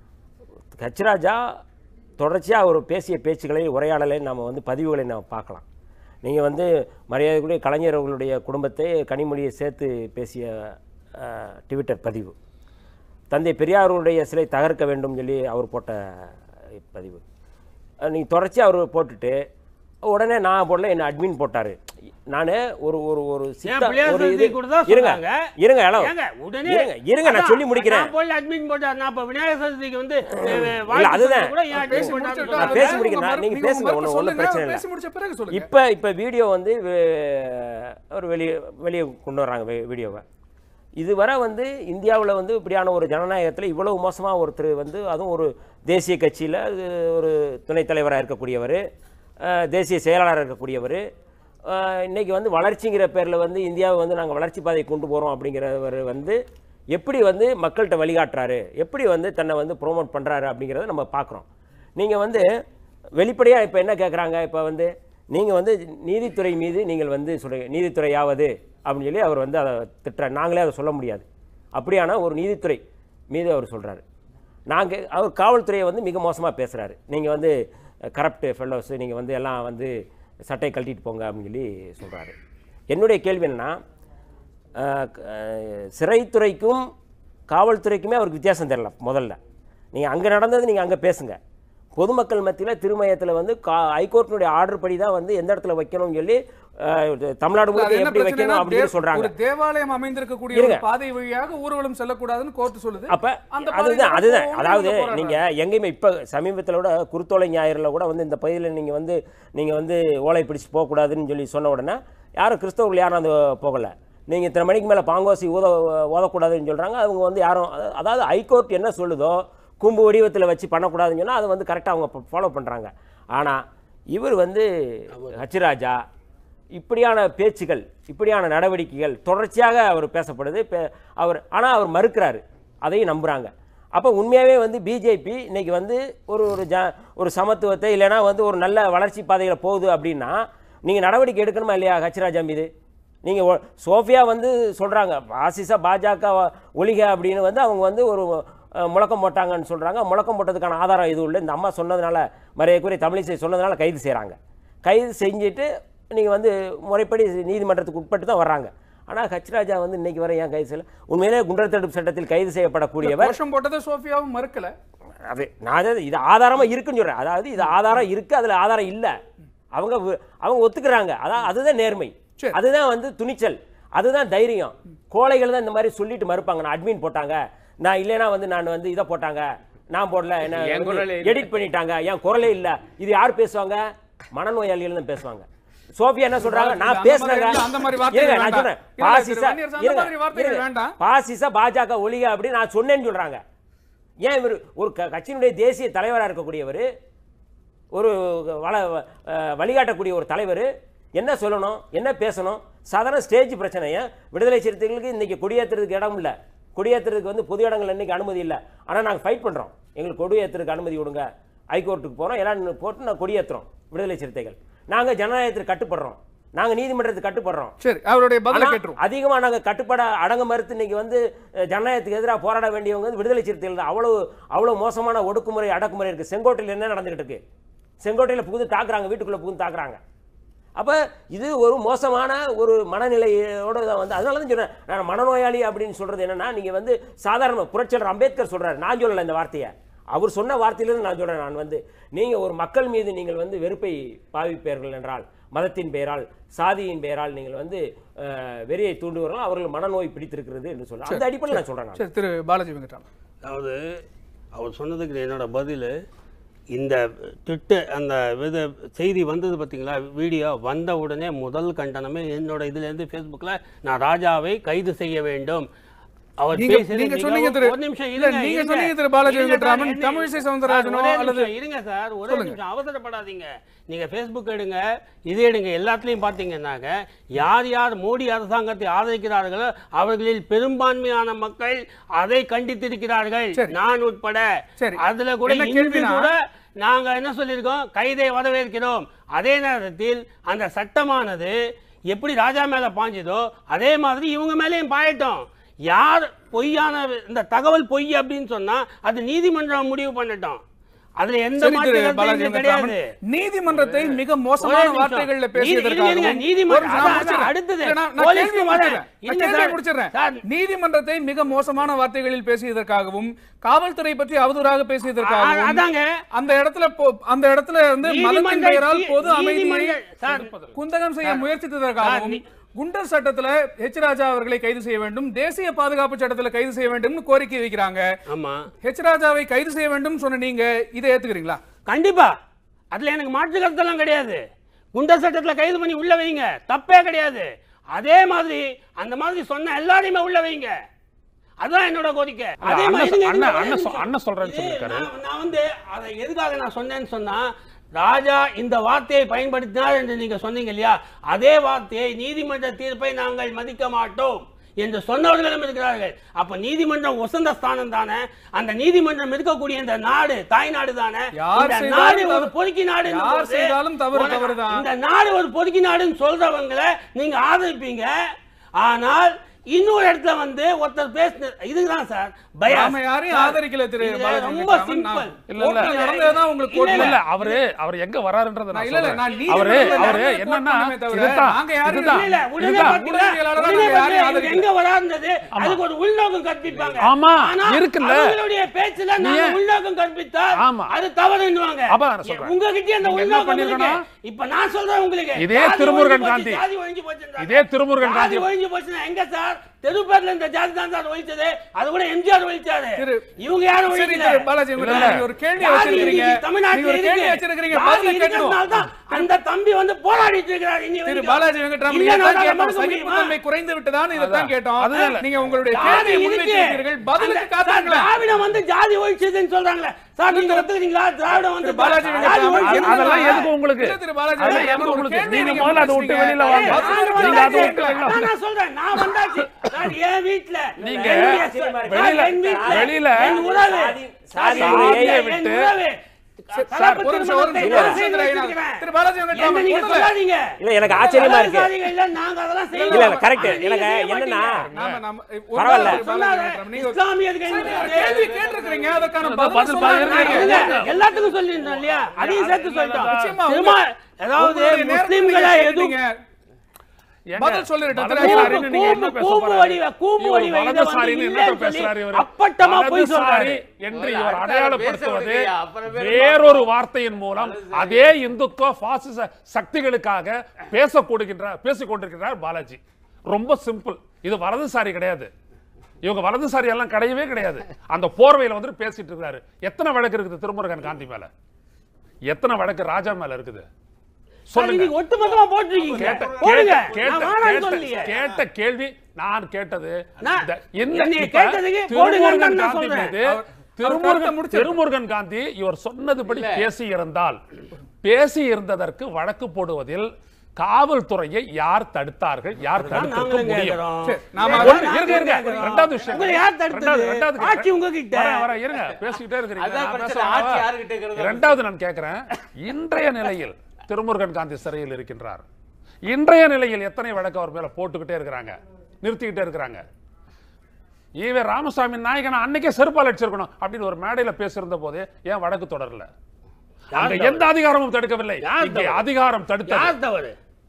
ஹச்ராஜா தொடர்ச்சியாக அவர் பேசிய பேச்சுக்களை உரையாடலை நாம் வந்து பதிவுகளை நாம் பார்க்கலாம் நீங்கள் வந்து மரியாதைக்குரிய கலைஞர் அவர்களுடைய குடும்பத்தை கனிமொழியை சேர்த்து பேசிய அஹ், ட்விட்டர் பதிவு தந்தை பெரியாருடைய சிலை தகர்க்க வேண்டும் சொல்லி அவர் போட்ட பதிவு நீங்கள் தொடர்ச்சியாக அவர் போட்டுட்டு உடனே நான் போடல என்ன அட்மின் போட்டார் நான் ஒரு ஒரு ஒரு சித்தா- பிள்ளையார் ஒரு இது சதுர்த்தி கூட தான் இருங்க சொன்னாங்க. இருங்க ஹலோ ஏங்க, உடனே இருங்க இருங்க நான் அதான், சொல்லி முடிக்கிறேன் நான் போய் admit போட்டேன். நான் இப்ப விநாயகர் சதுர்த்திக்கு வந்து அஹ், இல்ல, வாழ்த்து அதுதான். சொல்றது கூட ஏன் admit பேசி போட்டாருன்னு முடிச்சுட்டு நான் சொல்லுங்க. பேசி முடிக்கிறேன். உங்க நீங்க மறுப்பு- பேசுங்க, உங்க ஒண்ணும் மறுப்பு ஒண்ணும் சொல்லுங்க. பிரச்சனை இல்ல. பேசி முடிச்ச பிறகு சொல்லுங்க இப்போ இப்போ வீடியோ வந்து வே- ஒரு வெளியே வெளியே கொண்டு வர்றாங்க வே- வீடியோவை இதுவரை வந்து இந்தியாவில் வந்து இப்படியான ஒரு ஜனநாயகத்தில் இவ்வளவு மோசமாக ஒருத்தர் வந்து அதுவும் ஒரு தேசிய கட்சியில் ஒரு துணைத் தலைவராக இருக்கக்கூடியவர் அஹ், தேசிய செயலாளராக இருக்கக்கூடியவர் அஹ், இன்னைக்கு வந்து வளர்ச்சிங்கிற பேரில் வந்து இந்தியாவை வந்து நாங்கள் வளர்ச்சி பாதையை கொண்டு போகிறோம் அப்படிங்கிறவர் வந்து எப்படி வந்து மக்கள்கிட்ட வழிகாட்டுறாரு எப்படி வந்து தன்னை வந்து ப்ரோமோட் பண்ணுறாரு அப்படிங்கிறத நம்ம பார்க்குறோம் நீங்கள் வந்து வெளிப்படையாக இப்போ என்ன கேட்குறாங்க இப்போ வந்து நீங்கள் வந்து நீதித்துறை மீது நீங்கள் வந்து சொல்லுங்க நீதித்துறையாவது அப்படின்னு சொல்லி அவர் வந்து அதை திட்டுறாரு நாங்களே அதை சொல்ல முடியாது அப்படியான ஒரு நீதித்துறை மீது அவர் சொல்கிறாரு நாங்கள் அவர் காவல்துறையை வந்து மிக மோசமாக பேசுகிறாரு நீங்கள் வந்து கரப்ட் ஃபெல்லோஸ் நீங்கள் வந்து எல்லாம் வந்து சட்டை கழட்டிட்டு போங்க அப்படின்னு சொல்லி சொல்கிறாரு என்னுடைய கேள்வி என்னன்னா அஹ், க- அஹ், சிறைத்துறைக்கும் காவல்துறைக்குமே அவருக்கு வித்தியாசம் தெரியல முதல்ல நீங்கள் அங்கே நடந்தது நீங்கள் அங்கே பேசுங்க பொதுமக்கள் மத்தியில் திருமயத்தில் வந்து கா ஹைகோர்ட்டினுடைய ஆர்டர் படி தான் வந்து எந்த இடத்துல வைக்கணும்னு சொல்லி அஹ், தமிழ்நாடு அது முழுக்க என்ன எப்படி பிரச்சனைனா, வைக்கணும் அப்படின்னு தே- சொல்கிறாங்க ஒரு தேவாலயம் அமைந்திருக்கக்கூடிய இருங்க. ஒரு பாதை வழியாக ஊர்வலம் செல்லக்கூடாதுன்னு கோர்ட் சொல்லுது அப்ப அந்த அதுதான் பாதையில அதுதான் போகணும்னு அதாவது அவங்க போராடுறாங்க. நீங்க எங்கேயுமே இப்ப சமீபத்தில் கூட குருத்தோலை ஞாயிறுல கூட வந்து இந்த பகுதியில் நீங்க வந்து நீங்க வந்து ஓலை பிடிச்சு போகக்கூடாதுன்னு சொல்லி சொன்ன உடனே யாரும் கிறிஸ்தவர்கள் யாரும் அந்த போகல நீங்க இத்தனை மணிக்கு மேல பாங்கோசி ஊத ஓதக்கூடாதுன்னு சொல்றாங்க அவங்க வந்து யாரும் அத- அதாவது ஹைகோர்ட் என்ன சொல்லுதோ கும்பு வடிவத்தில் வச்சு பண்ணக்கூடாதுன்னு சொன்னா அதை வந்து கரெக்டாக அவங்க ஃபாலோ பண்றாங்க ஆனால் இவர் வந்து ஹச்சிராஜா இப்படியான பேச்சுகள் இப்படியான நடவடிக்கைகள் தொடர்ச்சியாக அவர் பேசப்படுது பே- அவர் ஆனால் அவர் மறுக்கிறாரு அதையும் நம்புகிறாங்க அப்போ உண்மையாகவே வந்து பிஜேபி இன்னைக்கு வந்து ஒரு ஒரு ஜ ஒரு சமத்துவத்தை இல்லைன்னா வந்து ஒரு நல்ல வளர்ச்சி பாதையில் போகுது அப்படின்னா நீங்கள் நடவடிக்கை எடுக்கணுமா இல்லையா ஹச்சிராஜா மீது நீங்கள் சோஃபியா வந்து சொல்கிறாங்க ஆசிசா பாஜக ஒழிக அப்படின்னு வந்து அவங்க வந்து ஒரு அஹ், முழக்கம் போட்டாங்கன்னு சொல்கிறாங்க முழக்கம் போட்டதுக்கான ஆதாரம் எதுவும் இல்லை இந்த அம்மா சொன்னதுனால மரியாதைக்குரிய தமிழிசை சொன்னதுனால கைது செய்கிறாங்க கைது செஞ்சுட்டு நீங்கள் வந்து முறைப்படி நீதிமன்றத்துக்கு உட்பட்டு தான் வர்றாங்க ஆனால் ஹச்ராஜா வந்து இன்னைக்கு வரை ஏன் கைது செய்யல உண்மையிலே குண்டர் தடுப்பு சட்டத்தில் கைது செய்யப்படக்கூடியவர் கோஷம் போட்டதை சோஃபியாவும் மறுக்கல அது நான் அதாவது இது ஆதாரமா இருக்குன்னு சொல்றேன் அதாவது இது ஆதாரம் இருக்கு அதுல ஆதாரம் இல்ல அவங்க வி- அவங்க ஒத்துக்கிறாங்க அதான் அதுதான் நேர்மை சரி. அதுதான் வந்து துணிச்சல் அதுதான் தைரியம் கோழைகள் தான் இந்த மாதிரி சொல்லிட்டு மறுப்பாங்க நான் அட்மின் போட்டாங்க நான் இல்லைன்னா வந்து நான் வந்து இதை போட்டாங்க நான் போடல என் குரலே என்ன இல்ல. எடிட் பண்ணிட்டாங்க என் குரலே இல்ல இது யார் பேசுவாங்க மனநோயாளிகள் தான் பேசுவாங்க சோஃபியா என்ன சொல்றாங்க இல்ல, நான் அந்த மாதிரி பேசுறேங்க இல்ல, அந்த மாதிரி வார்த்தைகள் இருங்க, நான் வேண்டாம். சொல்றேன் இல்ல, திரு பாசிச வன்னியரசு, அந்த இருங்க, மாதிரி வார்த்தைகள் இருங்க. வேண்டாம். பாசிச பாஜக ஒழிக அப்படின்னு நான் சொன்னேன்னு சொல்றாங்க ஏன் இவர் ஒரு க- கட்சியினுடைய தேசிய தலைவராக இருக்கக்கூடியவர் ஒரு வள அஹ், வழிகாட்டக்கூடிய ஒரு தலைவர் என்ன சொல்லணும் என்ன பேசணும் சாதாரண ஸ்டேஜ் பிரச்சனையை விடுதலை சிறுத்தைகளுக்கு இன்னைக்கு கொடியேற்றுறதுக்கு இடம் இல்லை கொடியேற்றுறதுக்கு வந்து பொது இடங்கள் இன்னைக்கு அனுமதி இல்லை ஆனால் நாங்கள் ஃபைட் பண்ணுறோம் எங்களுக்கு கொடியேற்றுறதுக்கு அனுமதி கொடுங்க ஹைகோர்ட்டுக்கு போகிறோம் எல்லாம் போட்டு நான் கொடியேற்றுறோம் விடுதலை சிறுத்தைகள் நாங்கள் ஜனநாயகத்துக்கு கட்டுப்படுறோம் நாங்கள் நீதிமன்றத்துக்கு கட்டுப்படுறோம் சரி அவருடைய பதிலை ஆனா, கேட்டுருவோம் அதிகமா நாங்க கட்டுப்பட அடங்க மறுத்து இன்னைக்கு வந்து அஹ், ஜனநாயகத்துக்கு எதிராக போராட வேண்டியவங்க வந்து விடுதலை சிறுத்தைகள் தான் அவ்வளவு அவ்வளவு மோசமான ஒடுக்குமுறை அடக்குமுறை இருக்கு செங்கோட்டையில் என்ன நடந்துகிட்டு இருக்கு செங்கோட்டையில் புகுந்து தாக்குறாங்க வீட்டுக்குள்ள புகுந்து தாக்குறாங்க அப்ப இது ஒரு மோசமான ஒரு மனநிலையோட தான் வந்து அதனால தான் சொல்றேன் நான் மனநோயாளி அப்படின்னு சொல்றது என்னன்னா நீங்க வந்து சாதாரண புரட்சியாளர் அம்பேத்கர் சொல்றாரு நான் சொல்லல இந்த வார்த்தையை அவர் சொன்ன வார்த்தையிலிருந்து நான் சொல்றேன் நான் வந்து நீங்க ஒரு மக்கள் மீது நீங்கள் வந்து வெறுப்பை பாவிப்பீர்கள் என்றால் மதத்தின் பெயரால் சாதியின் பெயரால் நீங்கள் வந்து அஹ், வெறியை தூண்டுவர்கள் அவர்கள் மனநோய் பிடித்திருக்கிறது என்று சொல்றேன் அந்த அடிப்படையில் நான் சொல்றேன் நான். சரி திரு பாலாஜி வெங்கட்ராமன் அதாவது அவர் சொன்னதுக்கு என்னோட பதில் இந்த ட்விட்டு அந்த வித செய்தி வந்தது பார்த்தீங்களா வீடியோ வந்த உடனே முதல் கண்டனமே என்னோட இதுலேருந்து ஃபேஸ்புக்கில் நான் ராஜாவை கைது செய்ய வேண்டும் அவர் நீங்க- பேசியது நீங்க மிகவும்- சொன்னீங்க திரு- ஒரு நிமிஷம் இல்ல, இருங்க, நீங்க இருங்க. சொன்னீங்க திரு பாலாஜி இருங்க வெங்கட்ராமன், சார், என்ன- தமிழிசை சார், சவுந்தரராஜனோ ஒரே அல்லது- நிமிஷம் இருங்க சார் ஒரே சொல்லுங்க. நிமிஷம் அவசரப்படாதீங்க நீங்க ஃபேஸ்புக் எடுங்க இது எடுங்க எல்லாத்துலயும் பார்த்தீங்கன்னாக்க யார் யார் மோடி அரசாங்கத்தை ஆதரிக்கிறார்களோ அவர்களில் பெரும்பான்மையான மக்கள் அதை கண்டித்திருக்கிறார்கள் சரி. நான் உட்பட சரி. அதுல கூட என்ன இன்று கேள்வினா- கூட நாங்க என்ன சொல்லியிருக்கோம் கைதை வரவேற்கிறோம் அதே நேரத்தில் அந்த சட்டமானது எப்படி ராஜா மேல பாஞ்சதோ அதே மாதிரி இவங்க மேலேயும் பாயட்டும் யார் பொய்யான இந்த தகவல் பொய் அப்படின்னு சொன்னா அது நீதிமன்றம் முடிவு பண்ணட்டும் அதுல எந்த சரி மாற்று திரு கருத்தும் பாலாஜி இங்க வெங்கட்ராமன் கிடையாது நீதிமன்றத்தை மிக ஒரே மோசமான நிமிஷம். வார்த்தைகள்ல நீதி- பேசியதற்காகவும் இருங்க, ஒரு நீதிமன்றம் நிமிஷம், நான் அதான் முடிச்சிடுறேன். அடுத்தது. இல்ல, நான் நான் போலீஸ்க்கு கேள்வியை வரேன். முடிச்சிடுறேன். நான் இருங்க கேள்வியை சார். முடிச்சிடுறேன். சார். நீதிமன்றத்தை மிக மோசமான வார்த்தைகளில் பேசியதற்காகவும் காவல்துறை பற்றி அவதூறாக பேசியதற்காகவும் அதாங்க அந்த இடத்துல போ- அந்த இடத்துல வந்து மதத்தின் நீதிமன்ற- பெயரால் பொது அமைதியை நீதிமன்ற- சார், குந்தகம் செய்ய முயற்சித்ததற்காகவும் சார், குண்டர் சட்டத்துல ஹெச் ராஜா அவர்களை கைது செய்ய வேண்டும் தேசிய பாதுகாப்பு சட்டத்துல கைது செய்ய வேண்டும்னு கோரிக்கை வைக்கிறாங்க ஆமா ஹெச் ராஜாவை கைது செய்ய வேண்டும் சொன்ன நீங்க இதை ஏத்துக்கிறீங்களா கண்டிப்பா அதுல எனக்கு மாற்று கருத்தெல்லாம் கிடையாது குண்டர் சட்டத்துல கைது பண்ணி உள்ள வைங்க தப்பே கிடையாது அதே மாதிரி அந்த மாதிரி சொன்ன எல்லாரையுமே உள்ள வைங்க அதான் என்னோட கோரிக்கை அதே அண்ணன் மாதிரி சொ- இருங்க, இருங்க, அண்ணன் ஒரே அண்ணன் சொ- நிமிஷம். அண்ணன் சொல்றேன்னு இது சொல்லியிருக்காரு. நான் நான் வந்து அதை எதுக்காக நான் சொன்னேன்னு சொன்னா ராஜா இந்த வார்த்தையை பயன்படுத்தினார் என்று நீங்க சொன்னீங்க இல்லையா அதே வார்த்தையை நீதிமன்ற தீர்ப்பை நாங்கள் மதிக்க மாட்டோம் என்று சொன்னவர்களும் இருக்கிறார்கள் அப்ப நீதிமன்றம் உசந்த ஸ்தானம் தானே அந்த நீதிமன்றம் இருக்கக்கூடிய இந்த நாடு தாய் நாடு தானே யார் இந்த செய்தாலும் நாடு ஒரு தவறு- பொறுக்கி நாடு யார் செய்தாலும் தவறு தவறுதான். இந்த நாடு ஒரு பொறுக்கி நாடுன்னு சொல்றவங்களை நீங்க ஆதரிப்பீங்க ஆனால் இன்னொரு இடத்துல வந்து ஒருத்தர் பேசுன இதுதான் சார் bias. நாம யாரையும் சார், ஆதரிக்கல திரு இது பாலாஜி ரொம்ப வெங்கட்ராமன். சிம்பிள் நான் இல்ல, இல்ல. கோர்ட்ல நடந்ததுதான் உங்களுக்கு இல்ல, இல்ல கோர்ட்ல இல்ல அவரு அவர் எங்க வராருன்றத நான் நான் இல்ல, இல்ல, சொல்றேன் நான் நீதிமன்றத்துல அவரு அவரு நடந்ததை என்னன்னா கோட் பண்ணணுமே தவிர, இதுதான் நாங்க யாரும் இதுதான் இல்ல, உடனே இதுதான். பாத்தீங்களா? ஊடகவியலாளரா உடனே நாங்க யாரையும் பாத்தீங்களா? இவங்க ஆதரிக்கல. எங்க வராருன்றது, அதுக்கு ஒரு உள்நோக்கம் கற்பிப்பாங்க. ஆமா, ஆனா, இருக்குல்ல. அவங்களுடைய பேச்சுல நீ நாங்க ஏன்? உள்நோக்கம் கற்பித்தால் ஆமா. அது தவறுன்னுவாங்க. அப்ப நான் சொல்றேன். உங்ககிட்டயே அந்த நீங்க என்ன உள்நோக்கம் இருக்கு. பண்ணிருக்கணும்? இப்ப நான் சொல்றேன் உங்களுக்கு இதே ஜாதி திருமுருகன் ஒழிஞ்சு காந்தி. போச்சு, ஜாதி ஒழிஞ்சு போச்சுன்றாங்க. இதே திருமுருகன் ஜாதி காந்தி. ஒழிஞ்சு போச்சுன்னா எங்க சார் தெரு பேர்ல இந்த ஜாதி தான் சார் ஒழிச்சது அது கூட எம்ஜிஆர் ஒழிச்சாரு திரு- இவங்க யாரும் சரி, ஒழிக்கல திரு பாலாஜி, உங்க- இல்ல. நீங்க ஒரு கேள்வி ஜாதி வச்சிருக்கிறீங்க. இன்னைக்கு தமிழ்நாட்டுல நீங்க ஒரு கேள்வி இருக்கு. வச்சிருக்கிறீங்க. ஜாதி பதில கேட்கணும். இருக்கிறதுனால தான் அந்த தம்பி வந்து போராடிட்டு இருக்கிறார் இன்னி திரு வரைக்கும். பாலாஜி வெங்கட்ராமன் இல்லைன்னா இதைத்தான் அதை கேட்டோம். மறுக்க முடியுமா? சகிப்புத்தன்மை குறைந்து விட்டதான்னு இதைத்தான் கேட்டோம் அதுதான். நீங்க உங்களுடைய ஜாதி கேள்வியை இருக்கு. முன்வைத்திருக்கிறீர்கள் பதிலுக்கு அந்த- சார், காத்துங்களேன் திராவிடம் வந்து ஜாதி ஒழிச்சதுன்னு சொல்றாங்களே சார் நீங்க ஒத்துக்கிறீங்களா திராவிடம் வந்து திரு பாலாஜி ஜாதி வெங்கட்ராமன் ஒழிச்சதுன்னு அதெல்லாம் சொல்றாங்க. எதுக்கு உங்களுக்கு இல்ல, திரு பாலாஜி அதெல்லாம் வெங்கட்ராமன், எதுக்கு ஒரு உங்களுக்கு கேள்வியை நீங்க நீங்க முதல்ல அதை விட்டு வெளியில வாங்க நான் பதிலுக்கு நீங்க அதை கேட்கல. விட்டு வெளியில நான் நான் சொல்றேன் நான் வந்தாச்சு நான் என் வீட்ல நீங்க என்னுடைய சொ- வெளியில- என் வீட்ல, வெளியில என் உறவு சாதி- சாதி என் முறையை என் விட்டு- உறவு சார், கலப்பு ஒரு நிமிஷம், ஒரு திருமணத்தை நிமிஷம். நான் செய்து திரு வைத்திருக்கிறேன். திரு பாலாஜி வெங்கட்ராமன், என்ன நீங்க முதல்ல- சொல்லாதீங்க. இல்ல, எனக்கு ஆச்சரியமா இருக்கு. அரசியல்வாதிகள் இல்ல, நாங்க அதெல்லாம் செய்ய இல்ல, இல்ல, மாட்டோம். correct. ஆனா நீங்க எனக்கு செய்ய என்னன்னா, மாட்டீங்க. நாம- நாம- ஒரு பரவாயில்ல. நிமிஷம், திரு பாலாஜி வெங்கட்ராமன், நீங்க ஒரு- இஸ்லாமியருக்கு சரி, என்ன ஒரு கேள்வி கேட்டிருக்கிறீங்க, அதற்கான பதில் பதில் சொல்லாம பதில் இருக்கீங்க. இல்ல, எல்லாத்துக்கும் சொல்லிருந்தோம் இல்லையா அதையும் சேர்த்து சொல்லிட்டோம் நிச்சயமா, திரும்ப உங்க- அதாவது உங்களுடைய நேரத்தை முஸ்லிம்களை நீங்க எதுவும் கேட்டீங்க. ஏங்க, பதில் சொல்லிருட்டேன், திரு வலதுசாரின்னு ஐயா. நீங்க என்ன பேச கூம்பு போறாரு? வடிவ கூம்பு இவர் வடிவ இதை வந்து வலதுசாரின்னு இல்லைன்னு என்னத்த பேசுறாரு சொல்லி இவரு? அப்பட்டமா போய் சொல்றாரு வலதுசாரி என்று ஒரு இவர் அடுத்த அடையாளப்படுத்துவது பேச விடுங்க, அப்புறம் வேற வேறொரு வார்த்தையின் மூலம் அதே இந்துத்துவ பாசிச சக்திகளுக்காக பேசக்கூடுகின்ற பேசிக் கொண்டிருக்கிறார் பாலாஜி ரொம்ப சிம்பிள் இது வலதுசாரி கிடையாது இவங்க வலதுசாரி எல்லாம் கிடையவே கிடையாது அந்த போர்வையில வந்து பேசிட்டு இருக்காரு எத்தனை வழக்கு இருக்குது திருமுருகன் காந்தி மேல எத்தனை வழக்கு ராஜா மேல இருக்குது சொல்லுங்க நீங்க ஒட்டுமொத்தமா போட்டுருக்கீங்க கேட்ட போடுங்க கேட்ட நான் வேணாம்னு கேட்ட சொல்லலையே கேட்ட கேள்வி நான் கேட்டது நான் இந்த- இந்த என்னைய இப்ப கேட்டதுக்கு போடுங்கன்னு திருமுருகன் நான் காந்தி சொல்றேன். மீது அவர்- அவர் கருத்தை திருமுருகன் முடிச்சிருக்கட்டும். திருமுருகன் காந்தி இவர் சொன்னதுபடி பேசி இருந்தால் பேசி இருந்ததற்கு வழக்கு போடுவதில் காவல்துறையை யார் தடுத்தார்கள் யார் தடுத்திருக்க நாங்களும் முடியும் கேட்கிறோம். சரி, நாம வேற ஒண்ணு, நாங்களும் இருங்க, இருங்க. கேட்கிறோம். ரெண்டாவது விஷயம். உங்களை யார் தடுத்தது? ரெண்டாவது- ரெண்டாவது ஆட்சி கேட்கிறேன். உங்ககிட்ட. வரேன், வரேன், இருங்க. பேசிக்கிட்டே இருக்கிறீங்க. அதான் நான் பிரச்சனை. பேச ஆட்சி வரவா? யாருகிட்ட இருக்கிறது? இரண்டாவது நான் கேட்கிறேன் இன்றைய நிலையில் திருமுருகன் காந்தி சிறையில் இருக்கின்றார் இன்றைய நிலையில் எத்தனை வழக்கு அவர் மேல போட்டுக்கிட்டே இருக்கிறாங்க நிறுத்திக்கிட்டே இருக்கிறாங்க ஈவே ராமசாமி நாயகன் அன்னைக்கே செருப்பால் அடிச்சிருக்கணும் அப்படின்னு ஒரு மேடையில பேசியிருந்த போதே ஏன் வழக்கு தொடரல அங்க தவறு? எந்த அதிகாரமும் தடுக்கவில்லை யார் இங்கே தவறு? அதிகாரம் தடுத்தது யார் தவறு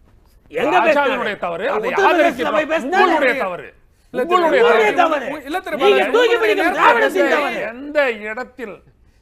எங்க ராஜாவினுடைய பேசினாரு? தவறு அதை உத்தரப்பிரதேசத்துல போய் ஆதரிக்கிறோம் பேசினாரு. உங்களுடைய தவறு இல்ல, திரு- உங்களுடைய உங்களுடைய தவறு தவறு. இல்ல, திரு நீங்க பாலாஜி, தூக்கி உங்களுடைய பிடிக்கும் நேரத்தை திராவிடத்தின் எந்த- தவறு. எந்த இடத்தில்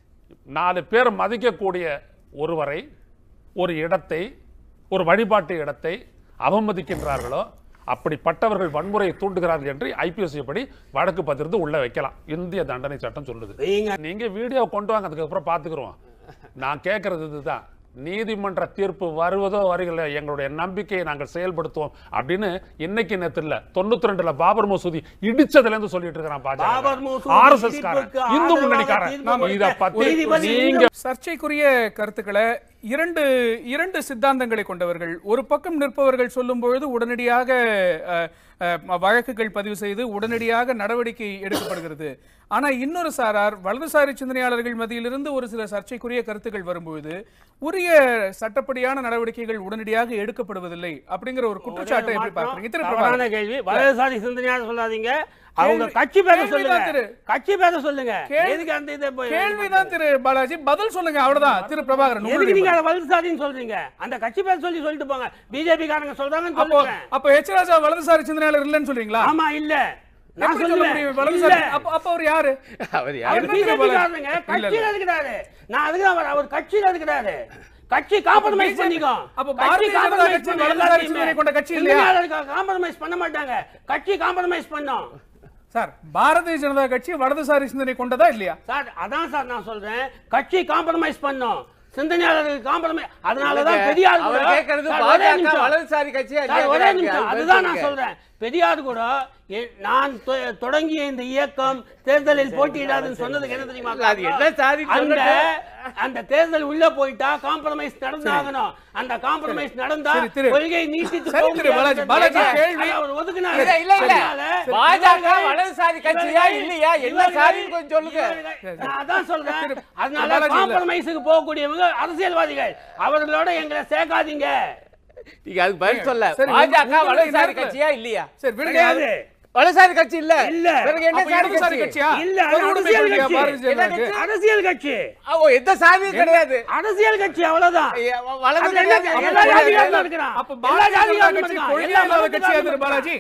நாலு பேர் மதிக்கக்கூடிய ஒருவரை ஒரு இடத்தை ஒரு வழிபாட்டு இடத்தை அவமதிக்கின்றார்களோ அப்படிப்பட்டவர்கள் வன்முறையை தூண்டுகிறார்கள் என்று ஐபிஎஸ் படி வழக்கு பதிர்ந்து உள்ள வைக்கலாம் இந்திய தண்டனை சட்டம் சொல்லுது வைங்க. நீங்க வீடியோ கொண்டு வாங்க அதுக்கப்புறம் பார்த்துக்குறோம் நான் கேட்கறது இதுதான் நீதிமன்ற தீர்ப்பு வருவதோ வருகிற எங்களுடைய நம்பிக்கையை நாங்கள் செயல்படுத்துவோம் அப்படின்னு இன்னைக்கு நேத்து இல்ல தொண்ணூத்தி ரெண்டுல பாபர் மசூதி இடிச்சதுல இருந்து சொல்லிட்டு இருக்கிறான் பாபர் பாஜக மசூதி ஆர்எஸ்எஸ் காரன் இடிப்புக்கு இந்து ஆதரவாக முன்னணிக்காரன் தீர்ப்பு இத கொடுத்த பத்தி நீதிபதி நீங்க சர்ச்சைக்குரிய கருத்துக்களை இரண்டு இரண்டு சித்தாந்தங்களை கொண்டவர்கள் ஒரு பக்கம் நிற்பவர்கள் சொல்லும் பொழுது உடனடியாக அஹ், அஹ், வழக்குகள் பதிவு செய்து உடனடியாக நடவடிக்கை எடுக்கப்படுகிறது ஆனா இன்னொரு சாரார் வலதுசாரி சிந்தனையாளர்கள் மத்தியிலிருந்து ஒரு சில சர்ச்சைக்குரிய கருத்துக்கள் வரும்பொழுது உரிய சட்டப்படியான நடவடிக்கைகள் உடனடியாக எடுக்கப்படுவதில்லை அப்படிங்கிற ஒரு குற்றச்சாட்டை எப்படி பார்க்குறீங்க திரு தவறான பிரபாகர். கேள்வி வலதுசாரி சிந்தனையாளர் சொல்லாதீங்க அவங்க கேள்வி- கட்சி பேச கேள்விதான் சொல்லுங்க திரு. கட்சி பேச சொல்லுங்க கேள்வி- எதுக்கு அந்த இதை போய் கேள்விதான் திரு பாலாஜி பதில் சொல்லுங்க அவ்வளவுதான் திரு பிரபாகரன் எதுக்கு உங்களுடைய நீங்க அதை வலதுசாரின்னு சொல்றீங்க அந்த கட்சி பேர் சொல்லி சொல்லிட்டு போங்க பிஜேபி காரங்க சொல்றாங்கன்னு அப்போ சொல்லுங்க அப்ப எச் ராஜா வலதுசாரி சிந்தனையாளர் இல்லைன்னு சொல்றீங்களா ஆமா இல்ல நான் எப்படி சொல்ல சொல்லுவேன் முடியும் வலதுசாரி இல்ல. அப்ப அப்ப அவர் யாரு அவர் அவர் யாரு என்ன பிஜேபி திரு காரங்க பாலாஜி? இல்ல, கட்சியில இல்ல. இருக்கிறாரு நான் அதுக்கு அவர் அவர் கட்சியில இருக்கிறாரு கட்சி காம்ப்ரமைஸ் BJP பண்ணிக்கோ அப்ப பாரதிய ஜனதா கட்சி வலதுசாரி சிந்தனை கொண்ட கட்சி இல்லையா? காம்ப்ரமைஸ் பண்ண மாட்டாங்க கட்சி காம்ப்ரமைஸ் பண்ணோம் சார் பாரதிய ஜனதா கட்சி வலதுசாரி சிந்தனை கொண்டதா இல்லையா சார் அதான் சார் நான் சொல்றேன் கட்சி காம்ப்ரமைஸ் பண்ணோம் சிந்தனையாளர்கள் காம்ப்ரமைஸ் அதனாலதான் பெரியார் கூட அவர் கேட்கறது சார், ஒரே பாஜக நிமிஷம். வலதுசாரி கட்சியா சார், ஒரே இல்லையா நிமிஷம் அது அதுதான் நான் சொல்லுங்க. சொல்றேன் பெரியார் கூட எ- நான் தொ- தொடங்கிய இந்த இயக்கம் தேர்தலில் போட்டியிடாதுன்னு சொன்னதுக்கு என்ன தெரியுமா இல்ல, அது என்ன சாதி அந்த சொல்லட்டும். அந்த தேர்தல் உள்ள போயிட்டா காம்ப்ரமைஸ் நடந்தாகணும் அந்த காம்ப்ரமைஸ் நடந்தா சரி, திரு. கொள்கை நீட்டித்து சரி, போக திரு பாலாஜி, முடியாதுன்றது பாலாஜி, அதை கேள்வி. அவர் ஒதுக்குனாரு. இல்ல, இல்ல, இல்ல. அதனால பாஜக இவர்கள் வலதுசாரி கட்சியா இவர்கள் இல்லையா? என்ன இவர்கள் சாதின்னு கொஞ்சம் சொல்லுங்க. இவர்கள் நான் அதான் சொல்றேன் திரு- அதனால பாலாஜி இல்ல. காம்ப்ரமைஸுக்கு போகக்கூடியவங்க அரசியல்வாதிகள் அவர்களோட எங்களை சேர்க்காதீங்க நீங்க அதுக்கு பதில் சொல்ல சரி, பாஜக உங்களுடைய வலதுசாரி நேரத்துல- கட்சியா இல்லையா சரி விடுங்க கிடையாது வலதுசாரி கட்சி இல்ல இல்ல. பிறகு என்ன அப்ப சாதி இடதுசாரி கட்சி கட்சியா இல்ல, அது பொது உடைமை அரசியல் கொள்கையா கட்சி. பாரதிய ஜனதா என்ன கட்சி? அரசியல் கட்சி ஓ எந்த சாதியும் கிடையாது அரசியல் கட்சி அவ்வளவுதான் ஐயா, வலது அதுல என்ன கிடையாது. எல்லா அப்ப ஜாதிக்காரனும் கிடையாது. இருக்கிறான். அப்ப எல்லா பாரதிய ஜனதா ஜாதிக்காரனும் கட்சி இருக்கான். கொள்கை எல்லா இல்லாத கட்சியா திரு மதத்துக்காரனும் பாலாஜி அ-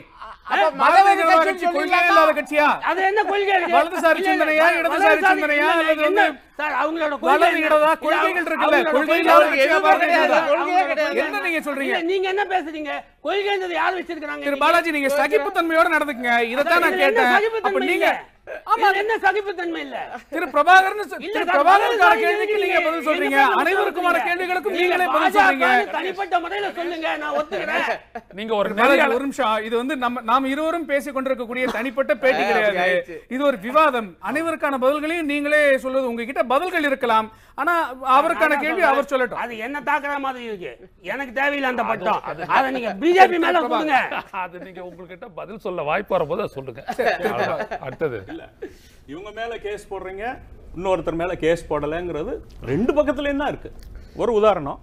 அப்ப பாரதிய மதவாத ஜனதா கட்சின்னு கட்சி கொள்கையே சொல்லிடலாமா? இல்லாத கட்சியா அது என்ன கொள்கை இருக்கு? வலதுசாரி இல்ல, இல்ல, சிந்தனையா, வல- இடதுசாரி வலதுசாரி சிந்தனையா, இல்ல, அல்லது என்ன? வந்து சார், அவங்களோட கொள்கை வலது என்ன? இடதா? இல்ல, கொள்கைகள் இருக்குல்ல, அவங்களோட கொள்கை கொள்கை இல்லாத என்ன? கட்சியா எதுவுமே பாரதிய கிடையாது. ஜனதா? அவங்களோட கொள்கை என்ன நீங்க சொல்றீங்க? இல்ல, நீங்க என்ன பேசுறீங்க கொள்கைன்றது யார் வச்சிருக்காங்க திரு பாலாஜி நீங்க சகிப்புத்தன்மையோட நடந்துக்குங்க இதைத்தான் நான் இதுல என்ன கேட்டேன் அப்ப சகிப்புத்தன்மை நீங்க இல்ல? இதுல என்ன சகிப்புத்தன்மை இல்ல திரு பிரபாகரன் இல்ல திரு சார், பிரபாகரன் வலதுசாரி கேள்விக்கு நீங்க நீங்க பதில் சொல்றீங்க என்ன பதில் அனைவருக்குமான சொல்றீங்க? கேள்விகளுக்கும் நீங்க நீங்களே பதில் சொல்றீங்க பாஜகன்னு தனிப்பட்ட முறையில சொல்லுங்க நான் ஒத்துக்கிறேன் நீங்க ஒரு பாலாஜி, நெறியாள- ஒரு நிமிஷம் இது வந்து நம்ம நாம் இருவரும் பேசிக் கொண்டிருக்கக்கூடிய தனிப்பட்ட பேட்டி அப்படி கிடையாது ஆயிடுச்சு. இது ஒரு விவாதம் அனைவருக்கான பதில்களையும் நீங்களே சொல்வது உங்ககிட்ட பதில்கள் இருக்கலாம் ஆனா அவருக்கான கேள்வி அவர் சொல்லட்டும் அது என்ன தாக்குற மாதிரி இருக்கு எனக்கு தேவையில்லை அந்த பட்டம் அதை நீங்க பிஜேபி மேல கொடுங்க அது நீங்க உங்ககிட்ட பதில் சொல்ல வாய்ப்பு வரும்போது அதை சொல்லுங்க அவ்வளவுதான். அடுத்தது இவங்க மேல கேஸ் போடுறீங்க இன்னொருத்தர் மேல கேஸ் போடலைங்கிறது ரெண்டு பக்கத்துலேயும் தான் இருக்கு ஒரு உதாரணம்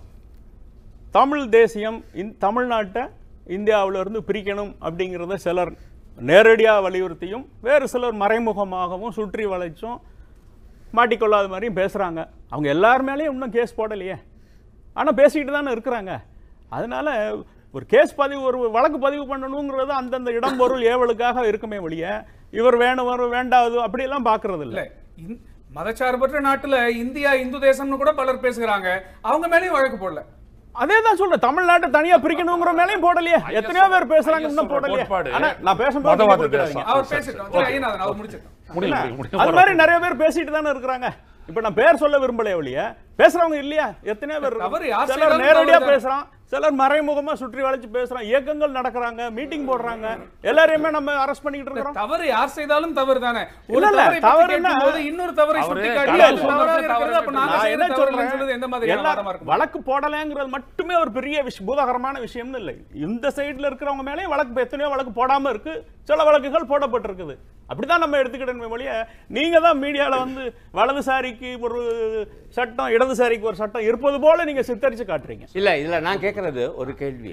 தமிழ் தேசியம் இந் தமிழ்நாட்டை இந்தியாவுல இருந்து பிரிக்கணும் அப்படிங்கிறத சிலர் நேரடியாக வலியுறுத்தியும் வேறு சிலர் மறைமுகமாகவும் சுற்றி வளைச்சும் மாட்டிக்கொள்ளாத மாதிரியும் பேசுகிறாங்க அவங்க எல்லார் மேலேயும் இன்னும் கேஸ் போடலையே ஆனால் பேசிக்கிட்டு தானே இருக்கிறாங்க அதனால ஒரு கேஸ் பதிவு ஒரு வழக்கு பதிவு பண்ணணுங்கிறது அந்தந்த இடம் பொருள் ஏவலுக்காக இருக்குமே ஒழிய இவர் வேணும் வரும் வேண்டாவது அப்படியெல்லாம் பார்க்கறது இல்ல இல்லை இந்- மதச்சார்பற்ற நாட்டுல இந்தியா இந்து தேசம்னு கூட பலர் பேசுகிறாங்க அவங்க மேலயும் வழக்கு போடல அதே தான் சொல்றேன் தமிழ்நாட்டை தனியா பிரிக்கணுங்கிற மேலேயும் போடலையே எத்தனையோ பேர் பேசுறாங்க இன்னும் IS போடலையே கோட்பாடு. ஆனா நான் பேசும்போது மதவாத நீங்க குறுக்கிடாதீங்க. தேசம். அவர் பேசட்டும் திரு ஐயநாதன் அவர் முடிச்சிட்டோம் முடியல அது முடியல மாதிரி நிறைய பேர் பேசிட்டு தானே இருக்கிறாங்க இப்ப நான் பேர் சொல்ல விரும்பலையே ஒழிய பேசுறவங்க இல்லையா எத்தனையோ பேர் தவறு யார் சிலர் செய்தாலும் நேரடியா தவறுதான். பேசுறான் சிலர் மறைமுகமா சுற்றி வளைச்சு பேசுறான் இயக்கங்கள் நடக்கறாங்க மீட்டிங் போடுறாங்க எல்லாரையுமே நம்ம அரெஸ்ட் பண்ணிக்கிட்டு இருக்கிறோம் தவறு யார் செய்தாலும் தவறு தானே ஒரு இல்ல, இல்ல, தவறை பற்றி தவறுன்னா- கேட்கும்போது இன்னொரு தவறை அவரே சுட்டிக்காட்டி கடவுள் அது சொன்னது தவறாக இருக்கிறது, தவறு அப்ப நாங்க நான் என்ன செய்யறது தவறுன்னு சொல்றேன் சொல்றது எந்த மாதிரியான எல்லா- வாதமா இருக்கும் வழக்கு போடலைங்கிறது மட்டுமே ஒரு பெரிய விஷயம் பூதகரமான விஷயம்னு இல்லை இந்த சைடுல இருக்கிறவங்க மேலேயும் வழக்கு எத்தனையோ வழக்கு போடாம இருக்கு சில வழக்குகள் போடப்பட்டிருக்குது அப்படிதான் நம்ம எடுத்துக்கிட்டோமே ஒழிய நீங்க தான் மீடியால வந்து வலதுசாரிக்கு ஒரு சட்டம் இடதுசாரிக்கு ஒரு சட்டம் இருப்பது போல நீங்க சித்தரிச்சு காட்டுறீங்க இல்ல இதுல நான் கேட்கறது ஒரு கேள்வி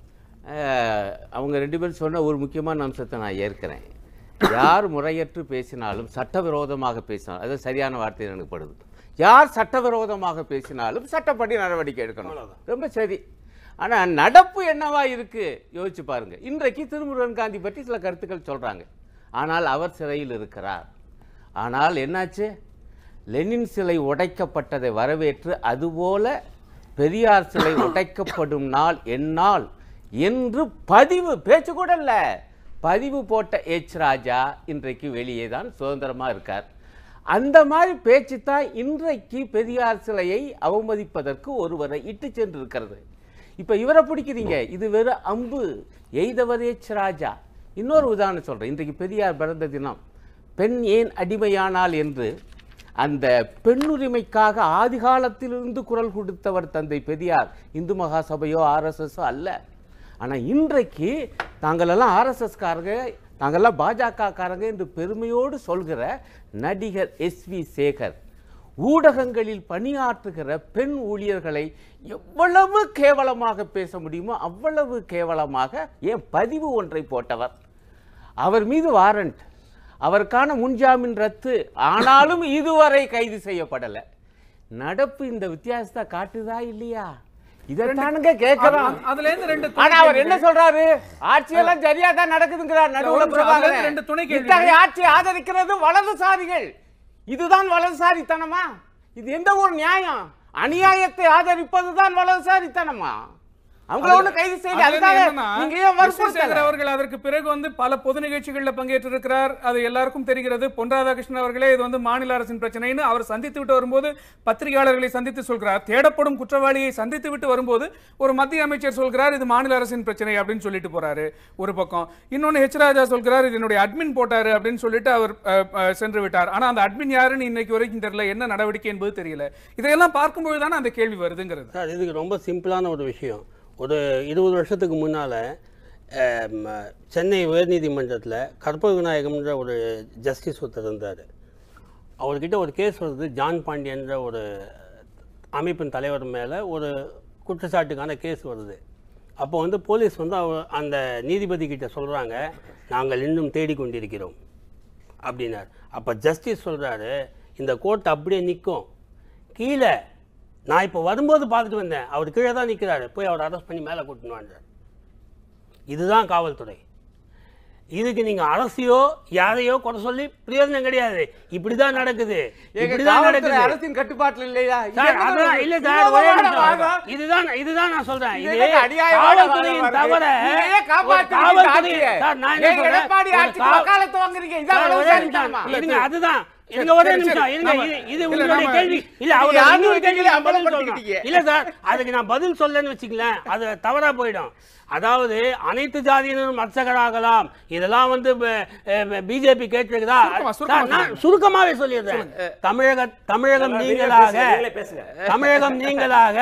அஹ், அவங்க ரெண்டு பேரும் சொன்ன ஒரு முக்கியமான அம்சத்தை நான் ஏற்கிறேன் யார் முறையற்று பேசினாலும் சட்டவிரோதமாக பேசினாலும் அது சரியான வார்த்தை எனக்கு படுது யார் சட்டவிரோதமாக பேசினாலும் சட்டப்படி நடவடிக்கை எடுக்கணும் ரொம்ப சரி ஆனா நடப்பு என்னவா இருக்கு யோசிச்சு பாருங்க இன்றைக்கு திருமுருகன் காந்தி பற்றி சில கருத்துக்கள் சொல்றாங்க ஆனால் அவர் சிறையில் இருக்கிறார் ஆனால் என்னாச்சு லெனின் சிலை உடைக்கப்பட்டதை வரவேற்று அதுபோல பெரியார் சிலை உடைக்கப்படும் நாள் எந்நாள் என்று பதிவு பேச்சு கூட இல்ல பதிவு போட்ட எச் ராஜா இன்றைக்கு வெளியே தான் சுதந்திரமா இருக்கார் அந்த மாதிரி பேச்சு தான் இன்றைக்கு பெரியார் சிலையை அவமதிப்பதற்கு ஒருவரை இட்டு சென்று இருக்கிறது இப்ப இவரை பிடிக்கிறீங்க இது வெறும் அம்பு எய்தவர் எச் ராஜா இன்னொரு உதாரணம் சொல்றேன் இன்றைக்கு பெரியார் பிறந்த தினம் பெண் ஏன் அடிமையானாள் என்று அந்த பெண்ணுரிமைக்காக ஆதி காலத்திலிருந்து குரல் கொடுத்தவர் தந்தை பெரியார் இந்து மகாசபையோ ஆர்எஸ்எஸோ அல்ல ஆனா இன்றைக்கு தாங்களெல்லாம் ஆர்எஸ்எஸ்காரங்க தாங்கெல்லாம் பாஜக காரங்க என்று பெருமையோடு சொல்கிற நடிகர் எஸ் வி சேகர் ஊடகங்களில் பணியாற்றுகிற பெண் ஊழியர்களை எவ்வளவு கேவலமாக பேச முடியுமோ அவ்வளவு கேவலமாக ஏன் பதிவு ஒன்றை போட்டவர் அவர் மீது வாரண்ட் அவருக்கான முன்ஜாமீன் ரத்து ஆனாலும் இதுவரை கைது செய்யப்படலை நடப்பு இந்த வித்தியாசத்தை காட்டுதா இல்லையா இதைத்தானுங்க கேட்கிறோம் அது- அதுல இருந்து ரெண்டு ஆனா அவர் என்ன சொல்றாரு ஆட்சியெல்லாம் சரியா தான் நடக்குதுங்கிறார் நடுவுல ஒரு நிமிஷம், அதுல இருந்து ரெண்டு துணை பிரபாகரன் கேள்விகள். இத்தகைய ஆட்சி ஆதரிக்கிறது வலதுசாரிகள் இதுதான் வலதுசாரித்தனமா இது எந்த ஒரு நியாயம் அநியாயத்தை ஆதரிப்பதுதான் வலதுசாரித்தனமா அவங்கள ஒண்ணு கைது செய்யல அதுல அதுக்காக என்னன்னா, நீங்க ஏன் எஸ். வி. சேகர் வற்புறுத்தல அவர்கள் அதற்கு பிறகு வந்து பல பொது நிகழ்ச்சிகளில் பங்கேற்றிருக்கிறார் அது எல்லாருக்கும் தெரிகிறது பொன் ராதாகிருஷ்ணன் அவர்களே இது வந்து மாநில அரசின் பிரச்சனைன்னு அவர் சந்தித்து விட்டு வரும்போது பத்திரிகையாளர்களை சந்தித்து சொல்கிறார் தேடப்படும் குற்றவாளியை சந்தித்து விட்டு வரும்போது ஒரு மத்திய அமைச்சர் சொல்கிறார் இது மாநில அரசின் பிரச்சனை அப்படின்னு சொல்லிட்டு போறாரு ஒரு பக்கம் இன்னொன்னு ஹெச் ராஜா சொல்கிறார் இது என்னுடைய அட்மின் போட்டாரு அப்படின்னு சொல்லிட்டு அவர் அஹ், அஹ், சென்று விட்டார் ஆனா அந்த அட்மின் யாருன்னு இன்னைக்கு வரைக்கும் தெரியல என்ன நடவடிக்கை என்பது தெரியல இதையெல்லாம் பார்க்கும்போது தானே அந்த கேள்வி வருதுங்கிறது சார் இதுக்கு ரொம்ப சிம்பிளான ஒரு விஷயம் ஒரு இருபது வருஷத்துக்கு முன்னால் சென்னை உயர்நீதிமன்றத்தில் கற்பக விநாயகம்ன்ற ஒரு ஜஸ்டிஸ் ஒருத்தர் இருந்தார் அவர்கிட்ட ஒரு கேஸ் வருது ஜான் பாண்டியன்ற ஒரு அமைப்பின் தலைவர் மேலே ஒரு குற்றச்சாட்டுக்கான கேஸ் வருது அப்போ வந்து போலீஸ் வந்து அவ அந்த நீதிபதி கிட்ட சொல்கிறாங்க நாங்கள் இன்னும் தேடிக்கொண்டிருக்கிறோம் அப்படின்னார் அப்போ ஜஸ்டிஸ் சொல்கிறாரு இந்த கோர்ட் அப்படியே நிற்கும் கீழே நான் இப்போ வரும்போது பார்த்துட்டு வந்தேன் அவர் கீழே தான் நிற்கிறாரு போய் அவர் அரெஸ்ட் பண்ணி மேலே கூட்டணுன்றார் இதுதான் காவல்துறை இதுக்கு நீங்க அரசியோ யாரையோ குறை சொல்லி பிரயோஜனம் கிடையாது இப்படிதான் நடக்குது எங்க இப்படிதான் காவல்துறை நடக்குது அரசின் கட்டுப்பாட்டுல இல்லையா இது சார் என்ன அதான் ஒரு இல்ல சார் ஒரே சுலபமான நிமிஷம். வாதம்? இதுதான் இதுதான் நான் சொல்றேன் இது இது என்னங்க அநியாயமான காவல்துறையின் வாதம் தவற வருது? இதையே காப்பாத்துறீங்க ஒரு காவல்துறை ஆட்சியை. சார் நான் என்ன ஏன் சொல்றேன் எடப்பாடி ஒரு ஆட்சிக்கு காவல்- வக்காலத்து வாங்குறீங்க இதான் சார், ஒரே விவசாயித்தனமா? நிமிஷம். இருங்க அதுதான் இருங்க ஒரே சரி, நிமிஷம் சரி. இருங்க நாம- இது இது இல்ல, உங்களுடைய நாம- கேள்வி இல்ல நீங்க அவர் யாரும் இன்னொரு கேள்வி கேள்வி நான் பதில் அம்பலப்படுத்திக்கிட்டீங்க. சொல்லணும். இல்ல சார் அதுக்கு நான் பதில் சொல்லன்னு வச்சுக்கலேன் அது தவறா போயிடும் அதாவது அனைத்து ஜாதியினரும் அர்ச்சகராகலாம் இதெல்லாம் வந்து பிஜேபி கேட்டிருக்குதா சுருக்கமா, சுருக்கமா சார், நான் சுருக்கமாவே சொல்லிடுறேன் தமிழக தமிழகம் நீங்களாக நீங்களே பேசுங்க. தமிழகம் நீங்களாக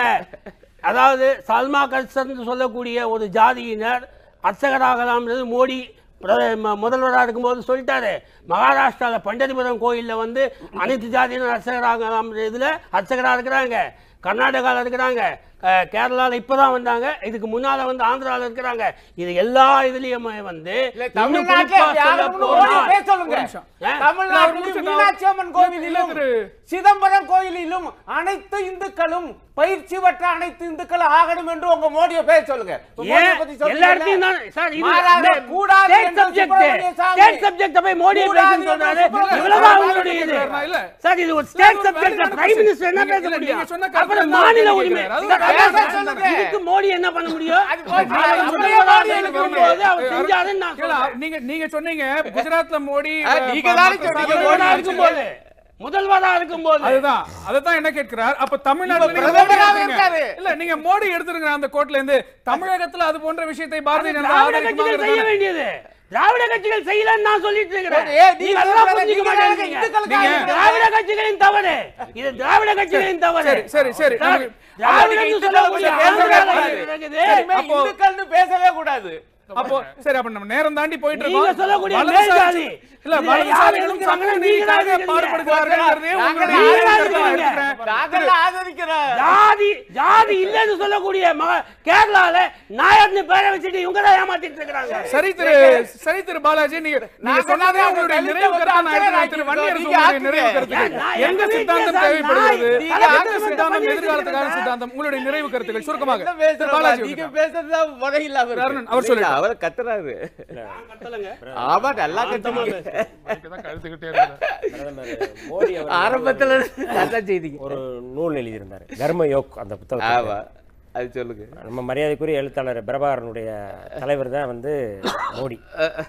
அதாவது சல்மா கல்சன் சொல்லக்கூடிய ஒரு ஜாதியினர் அர்ச்சகராகலாம்ன்றது மோடி பிர- ம- முதல்வராக இருக்கும்போது சொல்லிட்டாரு மகாராஷ்டிராவில் பண்டரிபுரம் கோயிலில் வந்து அனைத்து ஜாதியினர் அர்ச்சகராகலாம் இதில் அர்ச்சகராக இருக்கிறாங்க கர்நாடகாவில் இருக்கிறாங்க அஹ், கேரளால இப்பதான் வந்தாங்க இதுக்கு முன்னால வந்து ஆந்திரால இருக்கிறாங்க இது எல்லா இதுலயுமே வந்து இல்ல, இன்னும் தமிழ்நாட்டுல குறிப்பா அப்படி சொல்ல ஆகணும்னு போனால் ஓடி பேச சொல்லுங்க. ஒரு நிமிஷம். ஆ? தமிழ்நாட்டில் ஒரு நிமிஷம் மீனாட்சி அம்மன் கோவிலிலும் இல்ல, திரு- சிதம்பரம் கோயிலிலும் அனைத்து இந்துக்களும் பயிற்சி பெற்ற அனைத்து இந்துக்களும் ஆகணும் என்று உங்க மோடியை பேச சொல்லுங்க இப்ப மோடியை ஏன் பத்தி சொல்றீங்கல்ல? எல்லா இடத்தையும் தான் சார் இது மாறாக இந்த கூடாது state என்று subject, சுப்பிரமணிய சாமி. state subject போய் மோடியை கூடாது பேசுன்னு என்று சொல்றாரு. சுப்பிரமணிய இவ்வளவுதான் சாமி உங்களுடைய இது. கேட்கிறாரா? இல்ல. சார் இது ஒரு சார், ஸ்டேட் ஒரு subject valid prime question. Minister என்ன நீங்க- பேச இல்ல, முடியும் நீங்க சொன்ன கருத்து அப்புறம் தான் மாநில கேள்வி உரிமை கேட்கிறாரு. இதுக்கு அதுதான் பேச பேச சொல்லுங்க. சொல்லுங்க. இதுக்கு மோடி என்ன பண்ண முடியும் அது போச்சு. அவர் அப்படியே முதல்வராக மோடி எனக்கு இருக்கும்போது அவர் செஞ்சாருன்னு நான் இல்ல, சொல்றேன். நீங்க நீங்க சொன்னீங்க குஜராத்ல மோடி ஆ, அஹ், நீங்க தானே மற்ற சொன்னீங்க, சாதிகள் முதல்வராக அடிச்சு- இருக்கும்போது முதல்வராக இருக்கும்போது அதுதான் அதத்தான் என்ன கேட்கிறார் அப்ப தமிழ்நாட்டுல நீங்க பிரதமராவே மோடி எடுத்துருங்க. இருக்காரு. இல்ல நீங்க மோடி எடுத்துருங்க அந்த கோட்ல இருந்து தமிழகத்துல அது போன்ற விஷயத்தை பாரதிய ஜனதா திராவிட கட்சிகள் செய்ய ஆதரிக்குமாங்கிறது வேண்டியது திராவிட கட்சிகள் செய்யலன்னு நான் சொல்லிட்டு இருக்கிறேன் ஏய், நீங்க நீங்க எல்லாம் சொல்றது புரிஞ்சுக்க நீங்க மாட்டேங்கிறீங்க. இந்துக்களுக்காக நீங்க இருக்கிறது. திராவிட கட்சிகளின் தவறு இது திராவிட கட்சிகளின் தவறு சரி, சரி, சரி. சார், நமக்கு- திராவிடன்னு நீங்க சொல்லக்கூடிய இந்துக்களை ஆந்திரால பேசவே இருக்குது. இனிமே அப்போ- இந்துக்கள்னு பேசவே கூடாது அப்போ சரி அப்ப நம்ம நேரம் தாண்டி போயிட்டு நீங்க இருக்கோம் சொல்லக்கூடிய வலதுசாரி- மேல்ஜாதி. இல்ல இதுல வலதுசாரிகளும் யார் சமூக இருக்கிறாங்க? நீதிக்காக நீங்க தான் பாடுபடுகிறார்கள்ங்கிறதே நாங்க உங்களுடைய நீங்க தான் கருத்தா நான் இருக்கிறீங்க. எடுக்கிறேன். நாங்கெல்லாம் ஆதரிக்கிறோம் ஜாதி ஜாதி இல்லைன்னு சொல்லக்கூடிய மக கேரளால நாயர்னு பேரை வச்சுட்டு இவங்க தான் ஏமாத்திட்டு இருக்காங்க சரி திரு சரி திரு பாலாஜி நீங்க நீங்க நாங்க சொன்னதே நாங்க உங்களுடைய தலித்தை நிறைவு வந்து கருத்தா நான் அக்கறை எடுக்கிறேன். திரு வன்னியர் நீங்க உங்களுடைய ஆக்குங்க. நிறைவு கருத்துக்கள் நான் எந்த எங்க சித்தாந்தம் வீட்டுல தேவைப்படுகிறது நாய், நீங்க எந்த ஆக்குங்க. சித்தாந்தம் பண்ணி எதிர்காலத்துக்கான வச்சிருக்கீங்க. சித்தாந்தம் உங்களுடைய நிறைவு கருத்துக்கள் சுருக்கமாக என்ன திரு பேசுறோம் பாலாஜி நீங்க அவர்கள். பேசுறதுதான் முறையில் அவர் அருணன், அவர் சொல்லட்டும். அவர் கத்துறாரு கத்தலங்க. ஆமா நல்லா கத்துவாங்க தான் கழுத்துக்கிட்டே இருக்கிறேன் பிரதமர் மோடி அவர் ஆரம்பத்துல நல்லா செய்தீங்க ஒரு நூல் எழுதியிருந்தார் கர்ம யோக் அந்த ஆமா புத்தகத்தை அது சொல்லுங்க நம்ம மரியாதைக்குரிய எழுத்தாளர் பிரபாகரனுடைய தலைவர் தான் வந்து மோடி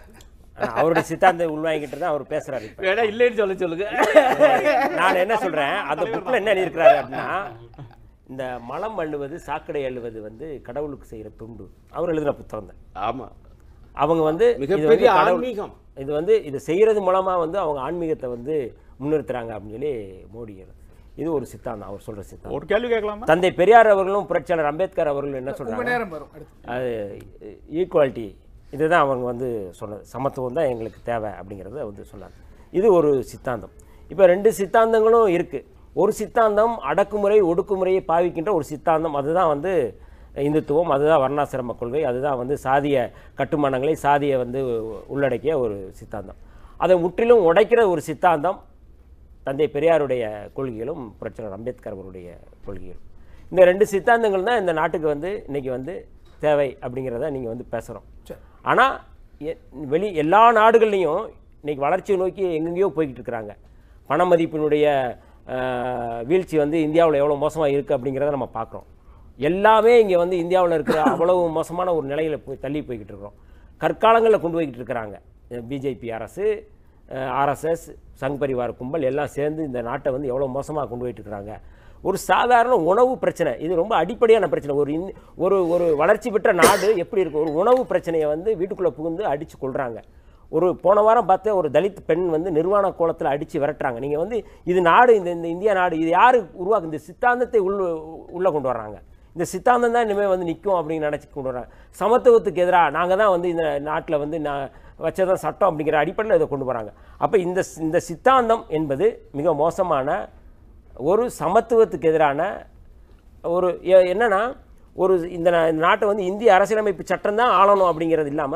ஆனா அவருடைய சித்தாந்தம் உள்வாங்கிட்டு தான் அவர் பேசுறாரு இப்ப வேணா இல்லைன்னு சொல்ல சொல்லுங்க நான் என்ன சொல்றேன் அந்த புக்ல என்ன எழுதியிருக்கிறாரு அப்படின்னா இந்த மலம் அள்ளுவது சாக்கடை அள்ளுவது வந்து கடவுளுக்கு செய்யற துண்டு அவர் எழுதின புத்தகம் தான் ஆமா அவங்க வந்து இது வந்து மிகப்பெரிய கடவுள்- ஆன்மீகம். இது வந்து இது செய்யறது மூலமா வந்து அவங்க ஆன்மீகத்தை வந்து முன்னிறுத்துறாங்க அப்படின்னு சொல்லி மோடி எழுது- இது ஒரு சித்தாந்தம் அவர் சொல்ற சித்தாந்தம் ஒரு கேள்வி கேட்கலாமா தந்தை பெரியார் அவர்களும் புரட்சியாளர் அம்பேத்கர் அவர்களும் என்ன உங்க சொல்றாங்க நேரம் வரும் அடுத்து அது ஈக்குவாலிட்டி இதுதான் அவங்க வந்து சொன்னது சமத்துவம் தான் எங்களுக்கு தேவை அப்படிங்கிறத வந்து சொன்னாங்க இது ஒரு சித்தாந்தம் இப்போ ரெண்டு சித்தாந்தங்களும் இருக்குது ஒரு சித்தாந்தம் அடக்குமுறை ஒடுக்குமுறையை பாவிக்கின்ற ஒரு சித்தாந்தம் அதுதான் வந்து இந்துத்துவம் அதுதான் வர்ணாசிரம கொள்கை அதுதான் வந்து சாதிய கட்டுமானங்களை சாதியை வந்து உள்ளடக்கிய ஒரு சித்தாந்தம் அதை முற்றிலும் உடைக்கிற ஒரு சித்தாந்தம் தந்தை பெரியாருடைய கொள்கைகளும் புரட்சியாளர் அம்பேத்கர் அவருடைய கொள்கைகளும் இந்த ரெண்டு சித்தாந்தங்கள் தான் இந்த நாட்டுக்கு வந்து இன்னைக்கு வந்து தேவை அப்படிங்கிறத நீங்கள் வந்து பேசுகிறோம் ஆனால் வெளி எல்லா நாடுகள்லையும் இன்னைக்கு வளர்ச்சியை நோக்கி எங்கெங்கேயோ போய்கிட்டு இருக்கிறாங்க பண மதிப்பினுடைய அஹ், வீழ்ச்சி வந்து இந்தியாவில் எவ்வளோ மோசமாக இருக்குது அப்படிங்கிறத நம்ம பார்க்குறோம் எல்லாமே இங்கே வந்து இந்தியாவில் இருக்கிற அவ்வளவு மோசமான ஒரு நிலையில் போய் தள்ளி போய்கிட்டு இருக்கிறோம் கற்காலங்களில் கொண்டு போய்கிட்டு இருக்கிறாங்க பிஜேபி அரசு ஆர்எஸ்எஸ் சங் பரிவார கும்பல் எல்லாம் சேர்ந்து இந்த நாட்டை வந்து எவ்வளோ மோசமாக கொண்டு போயிட்டு இருக்கிறாங்க ஒரு சாதாரண உணவு பிரச்சனை இது ரொம்ப அடிப்படையான பிரச்சனை ஒரு இந் ஒரு ஒரு வளர்ச்சி பெற்ற நாடு எப்படி இருக்கும் ஒரு உணவு பிரச்சனையை வந்து வீட்டுக்குள்ளே புகுந்து அடித்து கொள்கிறாங்க ஒரு போன வாரம் பார்த்தேன் ஒரு தலித் பெண் வந்து நிர்வாண கோலத்தில் அடித்து விரட்டுறாங்க நீங்கள் வந்து இது நாடு இந்த இந்த இந்தியா நாடு இது யார் உருவாக்கு இந்த சித்தாந்தத்தை உள்ள உள்ளே கொண்டு வர்றாங்க இந்த சித்தாந்தம் தான் இனிமேல் வந்து நிற்கும் அப்படின்னு நினச்சி கொண்டு வர்றாங்க சமத்துவத்துக்கு எதிராக நாங்கள் தான் வந்து இந்த நாட்டில் வந்து நான் வச்சதான் சட்டம் அப்படிங்கிற அடிப்படையில் இதை கொண்டு வராங்க அப்போ இந்த இந்த சித்தாந்தம் என்பது மிக மோசமான ஒரு சமத்துவத்துக்கு எதிரான ஒரு எ- என்னன்னா ஒரு இந்த நா- இந்த நாட்டை வந்து இந்திய அரசியலமைப்பு சட்டம் தான் ஆளணும் அப்படிங்கிறது இல்லாமல்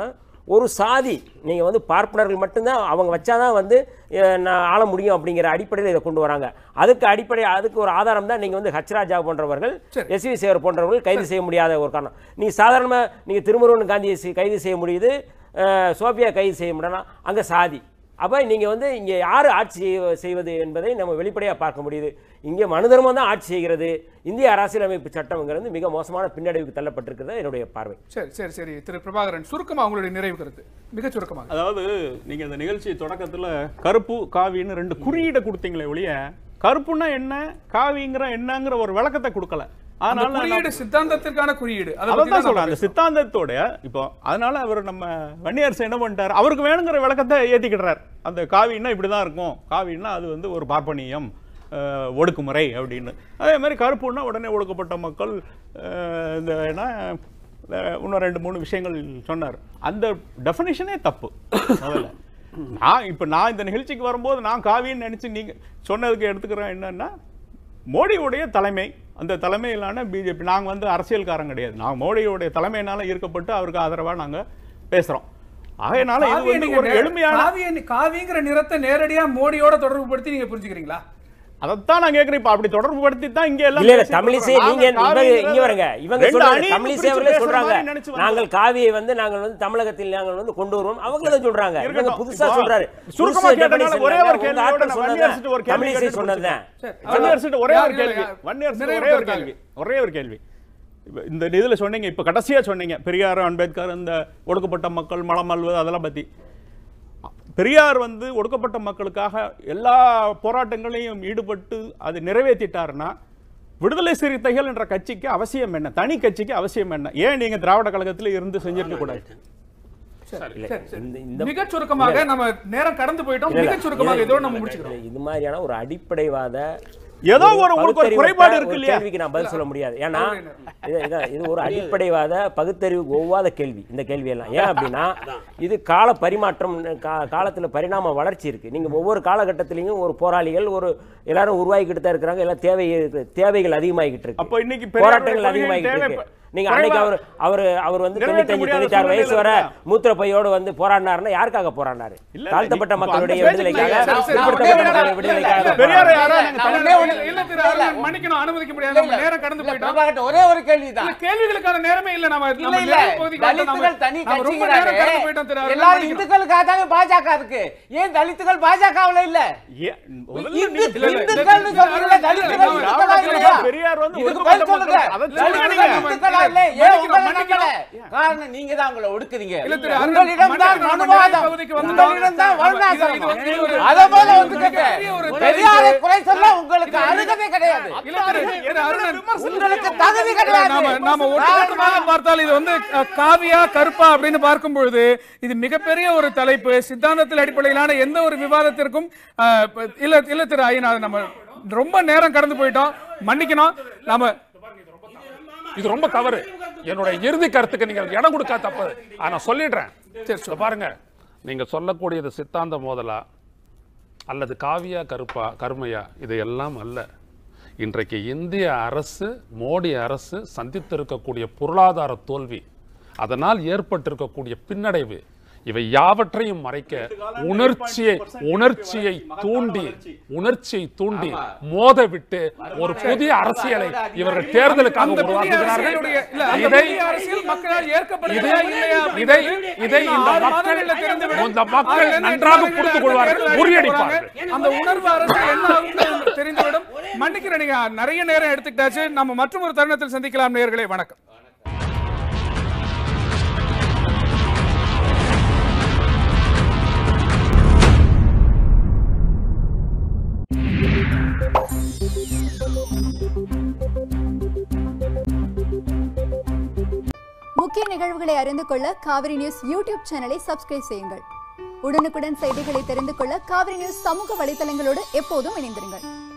ஒரு சாதி நீங்கள் வந்து பார்ப்பனர்கள் மட்டும்தான் அவங்க வச்சாதான் வந்து அஹ், நான் ஆள முடியும் அப்படிங்கிற அடிப்படையில் இதை கொண்டு வராங்க அதுக்கு அடிப்படை அதுக்கு ஒரு ஆதாரம் தான் நீங்கள் வந்து ஹச்ராஜா போன்றவர்கள் எஸ் வி சேகர் போன்றவர்கள் கைது செய்ய முடியாத ஒரு காரணம் நீ சாதாரணமாக நீங்கள் திருமுருகன் காந்தியை செய்- கைது செய்ய முடியுது அஹ், சோபியா கைது செய்ய முடியலாம் அங்கே சாதி அப்போ நீங்கள் வந்து இங்கே யார் ஆட்சி செய்வ- செய்வது என்பதை நம்ம வெளிப்படையாக பார்க்க முடியுது இங்கே மனு தர்மம் தான் ஆட்சி செய்கிறது இந்திய அரசியலமைப்பு சட்டம்ங்கிறது மிக மோசமான பின்னடைவுக்கு தள்ளப்பட்டிருக்கிறது என்னுடைய பார்வை சரி சரி சரி திரு பிரபாகரன் சுருக்கமா உங்களுடைய நிறைவு கருத்து மிக சுருக்கமாக அதாவது நீங்க இந்த நிகழ்ச்சி தொடக்கத்துல கருப்பு காவின்னு ரெண்டு குறியீடை கொடுத்தீங்களே ஒழிய கருப்புன்னா என்ன காவிங்கிற என்னங்கிற ஒரு விளக்கத்தை கொடுக்கல அந்த அதனால குறியீடு சித்தாந்தத்திற்கான குறியீடு அதை பத்தி அதான் தான் சொல்றேன் நம்ம அந்த சித்தாந்தத்தோட இப்போ அதனால அவர் நம்ம வன்னியரசு என்ன பண்ணிட்டார் அவருக்கு வேணுங்கிற விளக்கத்தை ஏத்திக்கிடுறார் அந்த காவின்னா இப்படிதான் இருக்கும் காவின்னா அது வந்து ஒரு பார்ப்பனியம் அஹ், ஒடுக்குமுறை அப்படின்னு அதே மாதிரி கருப்புன்னா உடனே ஒடுக்கப்பட்ட மக்கள் அஹ், இந்த என்ன அஹ், இன்னும் ரெண்டு மூணு விஷயங்கள் சொன்னார் அந்த டெஃபினிஷனே தப்பு முதல்ல நான் இப்போ நான் இந்த நிகழ்ச்சிக்கு வரும்போது நான் காவின்னு நினைச்சு நீங்க சொன்னதுக்கு எடுத்துக்கிறேன் என்னன்னா மோடியுடைய தலைமை அந்த தலைமையிலான பிஜேபி நாங்க வந்து அரசியல்காரங்க கிடையாது நாங்க மோடியுடைய தலைமையினால ஈர்க்கப்பட்டு அவருக்கு ஆதரவா நாங்க பேசுறோம் ஆகையினால இது காவியை வந்து நீங்க ஒரு நே- எளிமையான காவியை நீ- காவிங்கிற நிறத்தை நேரடியா மோடியோட தொடர்பு படுத்தி நீங்க புரிஞ்சுக்கிறீங்களா அதைத்தான் நான் கேக்குறேன் இப்ப அப்படி தொடர்பு படுத்தி தான் இங்க எல்லாம் இல்ல இல்ல பேசிட்டு தமிழிசை இருக்கோம். நீங்க நாங்க இவங்க காவிங்கிறத இங்க வருங்க இவங்க ரெண்டு சொல்றாங்க அணியை தமிழிசை பிரிச்சு அவர்களே பேசுற சொல்றாங்க மாதிரி நினைச்சு வந்தோம். நாங்கள் காவியை வந்து நாங்கள் வந்து தமிழகத்தில் நாங்கள் வந்து கொண்டு வருவோம் அவங்க தான் சொல்றாங்க இவங்க இருக்கட்டும். புதுசா இப்போ சொல்றாரு சுருக்கமா புதுசு கேட்டனால definition ஒரே இல்ல. ஒரு உங்க கேள்வியோட ஆட்கள் நான் சொன்னது வன்னியரசுட்டு ஒரு கேள்வி தமிழிசை கேட்டு சொன்னதுதான் சரி, வன்னியரசுட்டு ஒரே ஒரு இல்ல, கேள்வி இல்ல, வன்னியரசுட்டு நிறைவு ஒரே ஒரு கருத்தாக. கேள்வி ஒரே ஒரு கேள்வி இப்ப இந்த இதுல சொன்னீங்க இப்ப கடைசியா சொன்னீங்க பெரியார் அம்பேத்கர் இந்த ஒடுக்கப்பட்ட மக்கள் மலம் அல்வது அதெல்லாம் பத்தி பெரியார் வந்து ஒடுக்கப்பட்ட மக்களுக்காக எல்லா போராட்டங்களையும் ஈடுபட்டு அது நிறைவேற்றிட்டாருன்னா விடுதலை சிறுத்தைகள் என்ற கட்சிக்கு அவசியம் என்ன தனி கட்சிக்கு அவசியம் என்ன ஏன் நீங்க திராவிட கழகத்துல இருந்து செஞ்சிருக்க கூடாது இல்ல, சரி, சரி. இந்த- இந்த மிக சுருக்கமாக நம்ம நேரம் கடந்து போயிட்டோம் இல்ல, மிக இல்ல, சுருக்கமாக இல்ல, இதோட இல்ல, நம்ம இல்ல, முடிச்சுக்கிறோம் இல்ல, இது மாதிரியான ஒரு அடிப்படைவாத ஏதோ ஒரு உங்களுக்கு ஒரு பகுத்தறிவற்ற குறைபாடு இருக்கு ஒரு இல்லையா கேள்விக்கு நான் பதில் சொல்ல முடியாது ஏன்னா இது இதான், இது ஒரு அடிப்படைவாத பகுத்தறிவு ஒவ்வாத கேள்வி இந்த கேள்வி எல்லாம் ஏன் அப்படின்னா இது கால பரிமாற்றம் கா- காலத்துல பரிணாம வளர்ச்சி இருக்கு நீங்க ஒவ்வொரு காலகட்டத்திலையும் ஒரு போராளிகள் ஒரு எல்லாரும் உருவாக்கிட்டு தான் இருக்கிறாங்க எல்லாம் தேவை தேவைகள் அதிகமாகிட்டு இருக்கு அப்ப இன்னைக்கு பெரியாருடைய போராட்டங்கள் கொள்கை அதிகமாகிட்டு தேவை- இருக்கு நீங்க அன்னைக்கு அவர் அவர் அவர் வந்து நிறைவேற்ற தொண்ணூத்தஞ்சு முடியாத தொண்ணூத்தாறு வயசு வர சூழ்நிலையில மூத்திர பையோடு வந்து போராடினாருன்னா யாருக்காக போராடினாரு இல்ல, தாழ்த்தப்பட்ட இப்ப மக்களுடைய அந்த விடுதலைக்காக பேச்சுக்கு சரி, சரி, பிற்படுத்தப்பட்ட நான் மக்களுடைய விடுதலைக்காக பெரியாரை போராடினாரு. யாரா நாங்க நான் தமிழ் ஒண்ணே ஒண்ணு- இல்ல திரு அருணன், மன்னிக்கணும் அனுமதிக்க முடியாது நம்ம நேரம் கடந்து போயிட்டோம் பிரபாகரன், ஒரே ஒரு கேள்விதான் இல்ல, கேள்விகளுக்கான நேரமே இல்ல நம்ம இல்ல நம்ம இல்ல நிறைவு பகுதிக்கு வந்துட்டோம். தலித்துகள் நம்ம- தனி நம்ம ரொம்ப நேரம் கட்சிங்கிறாரு கடந்து போயிட்டோம் திரு அருணன், எல்லாரும் மன்னிக்கணும். இந்துக்களுக்காக தானே பாஜக இருக்கு ஏன் தலித்துகள் பாஜகவுல இல்ல ஏன் முதல்ல இந்து- நீங்க- இல்ல, இல்ல, இந்துக்கள்னு இல்ல, சொல்றீங்களே, இல்ல, தலித்துகள் இல்ல, இந்துக்களா இல்ல, இல்லையா? பெரியார் வந்து இதுக்கு ஒடுக்கப்பட்ட பதில் சொல்லுங்க. மக்கள். அதை தலித்துகள் சொல்லுங்க. இந்துக்களா இல்ல? ஏன் மன்னிக்கணும், உங்களை மன்னிக்கணும். நம்பல? காரணம் நீங்க தான் உங்களை ஒடுக்குறீங்க இல்ல, திரு அருணன், உங்களிடம் தான் மன்னிக்கணும், நம்ம மனுவாதம் நிறைவு பகுதிக்கு வந்துட்டோம். உங்களிடம் தான் நம்ம இது- இது வர்ணாசிரமம் வந்து- இது ஒரு- அதை போல இது ஒரு வந்துட்டு மிகப்பெரிய ஒரு பெரியாரை தலைப்பு. குறை சொல்ல உங்களுக்கு அருகதை கிடையாது இல்ல, திரு- திரு அருணன், உங்களுக்கு தகுதி கிடையாது நாம நாம ஒட்டுமொத்தமாக பார்த்தால் இது வந்து அஹ், காவியா கருப்பா அப்படின்னு பார்க்கும் பொழுது இது மிகப்பெரிய ஒரு தலைப்பு சித்தாந்தத்தில் அடிப்படையிலான எந்த ஒரு விவாதத்திற்கும் அஹ், இப்ப- இல்ல இல்ல திரு ஐயனார் நம்ம ரொம்ப நேரம் கடந்து போயிட்டோம் மன்னிக்கணும் நாம இது ரொம்ப தவறு என்னுடைய இறுதி கருத்துக்கு நீங்க இடம் கொடுக்க தப்பு ஆனா நான் சொல்லிடுறேன் சரி பாருங்க நீங்க சொல்லக்கூடியது சித்தாந்த மோதலா அல்லது காவியா கருப்பா கருமையா இது எல்லாம் அல்ல இன்றைக்கு இந்திய அரசு மோடி அரசு சந்தித்திருக்கக்கூடிய பொருளாதார தோல்வி அதனால் ஏற்பட்டிருக்கக்கூடிய பின்னடைவு இவை யாவற்றையும் மறைக்க உணர்ச்சியை உணர்ச்சியை தூண்டி உணர்ச்சியை தூண்டி மோத விட்டு ஒரு புதிய அரசியலை இவர்கள் தேர்தலுக்காக அந்த புதிய உருவாக்குகிறார்கள் அரசியலுடைய- இல்ல, அந்த இதை புதிய அரசியல் மக்களால் இதை ஏற்கப்படுகிறதா இல்லையா இதை அப்படின்றது இதை இன்னும் இந்த ஆறு மக்கள் மாதங்கள்ல தெரிந்துவிடும். இந்த மக்கள் ஆறுல இருந்து நன்றாக எட்டு புரிந்து மாதங்கள்ல கொள்வார்கள் தேர்தல் அறிவிக்க முறியடிப்பார்கள் போறாங்க. அந்த உணர்வு அரசு என்ன ஆகும் தெரிந்துவிடும் மன்னிக்கிறேன் நீங்க நிறைய நேரம் எடுத்துக்கிட்டாச்சு நம்ம மற்றும் ஒரு தருணத்தில் சந்திக்கலாம் நேயர்களே வணக்கம் முக்கிய நிகழ்வுகளை அறிந்து கொள்ள காவிரி நியூஸ் யூடியூப் சேனலை சப்ஸ்கிரைப் செய்யுங்கள் உடனுக்குடன் செய்திகளை தெரிந்து கொள்ள காவிரி நியூஸ் சமூக வலைதளங்களோடு எப்போதும் இணைந்திருங்கள்